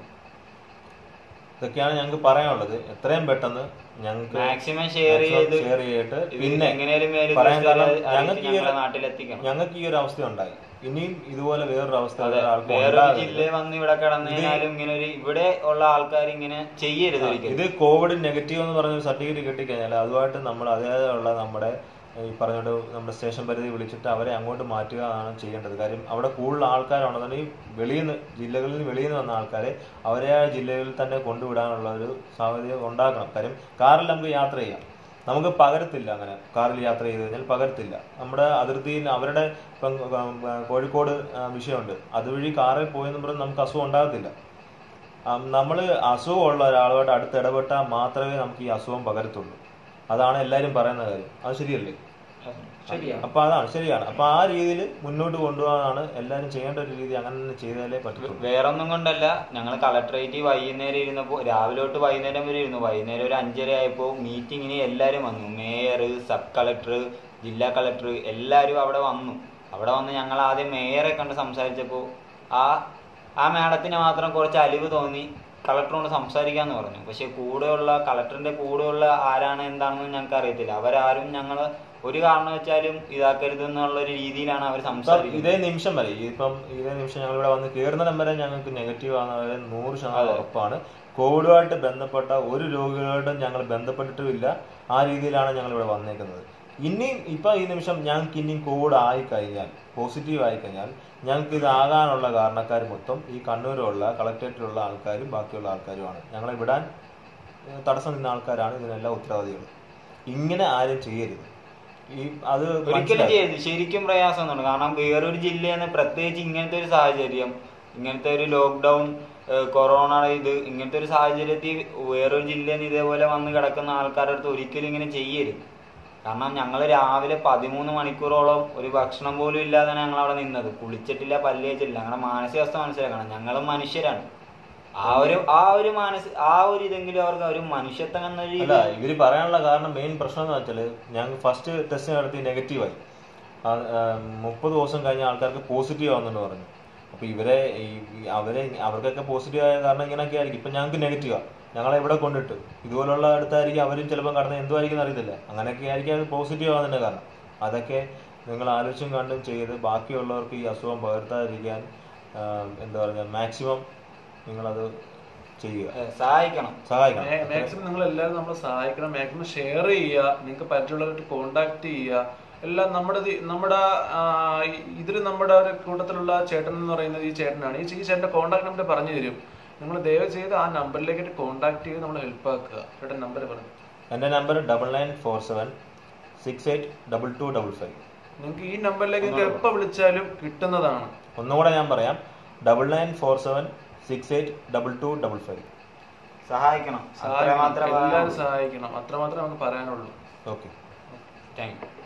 ഇതൊക്കെയാണ് ഞങ്ങൾക്ക് പറയാനുള്ളത് എത്രയും പെട്ടെന്ന് ഞങ്ങൾക്ക് മാക്സിമം ഷെയർ ചെയ്ത് ഷെയർ ചെയ്തിട്ട് ഇത് പിന്നെ എങ്ങനെയാലും മേലെ പറയാൻ കാരണം അറിയിച്ച് ഞങ്ങൾക്ക് ഈ ഞങ്ങളെ ഒരു- നാട്ടിലെത്തിക്കണം ഞങ്ങൾക്ക് ഈ ഒരു അവസ്ഥ ഉണ്ടായി ഇനിയും ഇതുപോലെ വേറൊരു അവസ്ഥ അതെ വേറെ ആർക്കും വേറൊരു ഉണ്ടാകരുത്. ജില്ലയിൽ വന്ന് ഇവിടെ കിടന്നതിനാലും ഇങ്ങനെ ഒരു ഇവിടെ ഉള്ള ആൾക്കാർ ഇങ്ങനെ ചെയ്യരുത് ഒരിക്കലും ഇത് കോവിഡ് നെഗറ്റീവ് എന്ന് പറഞ്ഞ ഒരു സർട്ടിഫിക്കറ്റ് കിട്ടിക്കഴിഞ്ഞാൽ അതുമായിട്ട് നമ്മൾ അതേയുള്ള നമ്മുടെ ഈ പറഞ്ഞോണ്ട് നമ്മുടെ സ്റ്റേഷൻ പരിധി വിളിച്ചിട്ട് അവരെ അങ്ങോട്ട് മാറ്റുക ആണ് ചെയ്യേണ്ടത് കാര്യം അവിടെ കൂടുതൽ ആൾക്കാരാണെന്നുണ്ടെങ്കിൽ വെളിയിൽ നിന്ന് ജില്ലകളിൽ നിന്ന് വെളിയിൽ നിന്ന് വന്ന ആൾക്കാരെ അവരെ ആ ജില്ലകളിൽ തന്നെ കൊണ്ടുവിടാനുള്ള ഒരു സാഹചര്യം ഉണ്ടാക്കണം കാര്യം കാറിൽ നമുക്ക് യാത്ര ചെയ്യാം നമുക്ക് പകരത്തില്ല അങ്ങനെ കാറിൽ യാത്ര ചെയ്ത് കഴിഞ്ഞാൽ പകരത്തില്ല നമ്മുടെ അതിർത്തിയിൽ അവരുടെ ഇപ്പം ഉം, കോഴിക്കോട് ആ, വിഷയമുണ്ട് അതുവഴി കാറിൽ പോയെന്ന് പറഞ്ഞ് നമുക്ക് അസുഖം ഉണ്ടാകത്തില്ല നമ്മൾ അസുഖമുള്ള ഒരാളുമായിട്ട് അടുത്ത് ഇടപെട്ടാൽ മാത്രമേ നമുക്ക് ഈ അസുഖം പകരത്തുള്ളൂ അതാണ് എല്ലാവരും പറയുന്ന കാര്യം അത് ശരിയല്ലേ ശരിയാണ് അപ്പൊ അതാണ് ശരിയാണ് അപ്പൊ ആ രീതിയിൽ മുന്നോട്ട് കൊണ്ടുപോകാനാണ് എല്ലാവരും ചെയ്യേണ്ട ഒരു രീതി അങ്ങനെ തന്നെ ചെയ്താലേ പറ്റത്തുള്ളൂ വേറൊന്നും കൊണ്ടല്ല ഞങ്ങൾ കളക്ടറേറ്റ് വൈകുന്നേരം ഇരുന്നപ്പോൾ രാവിലെ തൊട്ട് വൈകുന്നേരം വരെ ഇരുന്നു വൈകുന്നേരം ഒരു അഞ്ചര ആയപ്പോൾ മീറ്റിങ്ങിന് എല്ലാവരും വന്നു മേയർ സബ് കളക്ടർ ജില്ലാ കളക്ടർ എല്ലാവരും അവിടെ വന്നു അവിടെ വന്ന് ഞങ്ങൾ ആദ്യം മേയറെ കണ്ട് സംസാരിച്ചപ്പോൾ ആ ആ മാഡത്തിന് മാത്രം കുറച്ച് അലിവ് തോന്നി കളക്ടറോട് സംസാരിക്കാന്ന് പറഞ്ഞു പക്ഷെ കൂടെയുള്ള കളക്ടറിന്റെ കൂടെയുള്ള ആരാണ് എന്താണെന്ന് ഞങ്ങൾക്ക് അറിയത്തില്ല അവരാരും ഞങ്ങൾ ഒരു കാരണം വെച്ചാലും ഇതാക്കരുത് എന്നുള്ള ഒരു രീതിയിലാണ് അവർ ഇപ്പം സംസാരിക്കുന്നത് ഇതേ നിമിഷം വരെ ഇപ്പം ഇതേ നിമിഷം ഞങ്ങൾ ഇവിടെ വന്ന് കയറുന്നിടം വരെ ഞങ്ങൾക്ക് നെഗറ്റീവ് ആണെന്ന് വരെ നൂറ് ശതമാനം അതെ. ഉറപ്പാണ് കോവിഡുമായിട്ട് ബന്ധപ്പെട്ട ഒരു രോഗികളോടും ഞങ്ങൾ ബന്ധപ്പെട്ടിട്ടുമില്ല ആ രീതിയിലാണ് ഞങ്ങൾ ഇവിടെ വന്നേക്കുന്നത് ഇനിയും ഇപ്പൊ ഈ നിമിഷം ഞങ്ങൾക്ക് ഇനിയും കോവിഡ് ആയി കഴിഞ്ഞാൽ പോസിറ്റീവ് ആയി കഴിഞ്ഞാൽ ഞങ്ങൾക്ക് ഇത് ആകാനുള്ള കാരണക്കാർ മൊത്തം ഈ കണ്ണൂരുള്ള കളക്ടറേറ്റിലുള്ള ആൾക്കാരും ബാക്കിയുള്ള ആൾക്കാരുമാണ് ഞങ്ങളെ വിടാൻ ഏഹ്, തടസ്സം നിന്ന ആൾക്കാരാണ് ഇതിനെല്ലാം ഉത്തരവാദികൾ ഇങ്ങനെ ആരും ചെയ്യരുത് ഈ അത് ഒരിക്കലും മനസ്സിലാക്കുക. ചെയ്യരുത് ശരിക്കും പ്രയാസമൊന്നുണ്ട് കാരണം വേറൊരു ജില്ലയെന്ന് പ്രത്യേകിച്ച് ഇങ്ങനത്തെ ഒരു സാഹചര്യം ഇങ്ങനത്തെ ഒരു ലോക്ക്ഡൗൺ കൊറോണ ഇത് ഇങ്ങനത്തെ ഒരു സാഹചര്യത്തിൽ വേറൊരു ജില്ലയിൽ നിന്ന് ഇതേപോലെ വന്ന് കിടക്കുന്ന ആൾക്കാരുടെ അടുത്ത് ഒരിക്കലും ഇങ്ങനെ ചെയ്യരുത് കാരണം ഞങ്ങൾ രാവിലെ പതിമൂന്ന് മണിക്കൂറോളം ഒരു ഭക്ഷണം പോലും ഇല്ലാതെയാണ് ഞങ്ങൾ അവിടെ നിന്നത് കുളിച്ചിട്ടില്ല പല്ല് വെച്ചിട്ടില്ല ഞങ്ങളുടെ മാനസികാവസ്ഥ മനസ്സിലാക്കണം ഞങ്ങളും മനുഷ്യരാണ് ആ ഒരു ആ ഒരു മാനസ ആ ഒരു ഇതെങ്കിലും അവർക്ക് ഒരു മനുഷ്യത്വം എന്നൊരു അല്ല ഇത് ഇവര് പറയാനുള്ള കാരണം മെയിൻ പ്രശ്നം എന്ന് വെച്ചാല് ഞങ്ങൾ ഫസ്റ്റ് ടെസ്റ്റ് നടത്തി നെഗറ്റീവായി മുപ്പത് ദിവസം കഴിഞ്ഞ ആൾക്കാർക്ക് പോസിറ്റീവ് ആവുന്നുണ്ട് പറഞ്ഞു അപ്പൊ ഇവരെ ഈ- ഈ അവരെ അവർക്കൊക്കെ പോസിറ്റീവ് ആയ കാരണം ഇങ്ങനെയൊക്കെ ആയിരിക്കും ഇപ്പൊ ഞങ്ങൾക്ക് നെഗറ്റീവാ ഞങ്ങളെ ഇവിടെ കൊണ്ടിട്ട് ഇതുപോലുള്ള അടുത്തായിരിക്കും അവരും ചിലപ്പോൾ കടന്ന് എന്തുമായിരിക്കും അറിയത്തില്ല അങ്ങനെയൊക്കെ ആയിരിക്കും അത് പോസിറ്റീവ് ആവുന്നതിന്റെ കാരണം അതൊക്കെ നിങ്ങൾ ആലോചിച്ചും കണ്ടും ചെയ്ത് ബാക്കിയുള്ളവർക്ക് ഈ അസുഖം പകർത്താതിരിക്കാൻ ആ, എന്താ പറയുക മാക്സിമം നിങ്ങളത് ചെയ്യുക ഏഹ് സഹായിക്കണം സഹായിക്കണം മാക്സിമം നിങ്ങൾ എല്ലാവരും നമ്മളെ സഹായിക്കണം മാക്സിമം ഷെയർ ചെയ്യുക നിങ്ങൾക്ക് പറ്റുള്ളവരായിട്ട് കോണ്ടാക്ട് ചെയ്യുക എല്ലാം നമ്മുടെ ദി- നമ്മുടെ ഇതിൽ നമ്മുടെ ഒരു കൂട്ടത്തിലുള്ള ചേട്ടൻ എന്ന് പറയുന്നത് ഈ ചേട്ടനാണ് ഈ ഈ ചേട്ടന്റെ കോണ്ടാക്ട് നമ്പർ പറഞ്ഞു തരും നിങ്ങൾ ദയവ് ചെയ്ത് ആ നമ്പറിലേക്ക് കോണ്ടാക്ട് ചെയ്ത് നമ്മൾ ഹെൽപ്പ് ആക്കുക ചേട്ടൻ നമ്പർ പറഞ്ഞു എൻ്റെ number double nine four seven six eight double two double five നിങ്ങൾക്ക് ഈ നമ്പറിലേക്ക് നിങ്ങൾക്ക് എപ്പോൾ വിളിച്ചാലും കിട്ടുന്നതാണ് ഒന്നുകൂടെ ഞാൻ പറയാം double nine four seven six eight double two double five സഹായിക്കണം സഹായിക്കണം അത്രമാത്രം എല്ലാവരും സഹായിക്കണം അത്രമാത്രമേ നമുക്ക് പറയാനുള്ളൂ ഓക്കെ താങ്ക് യു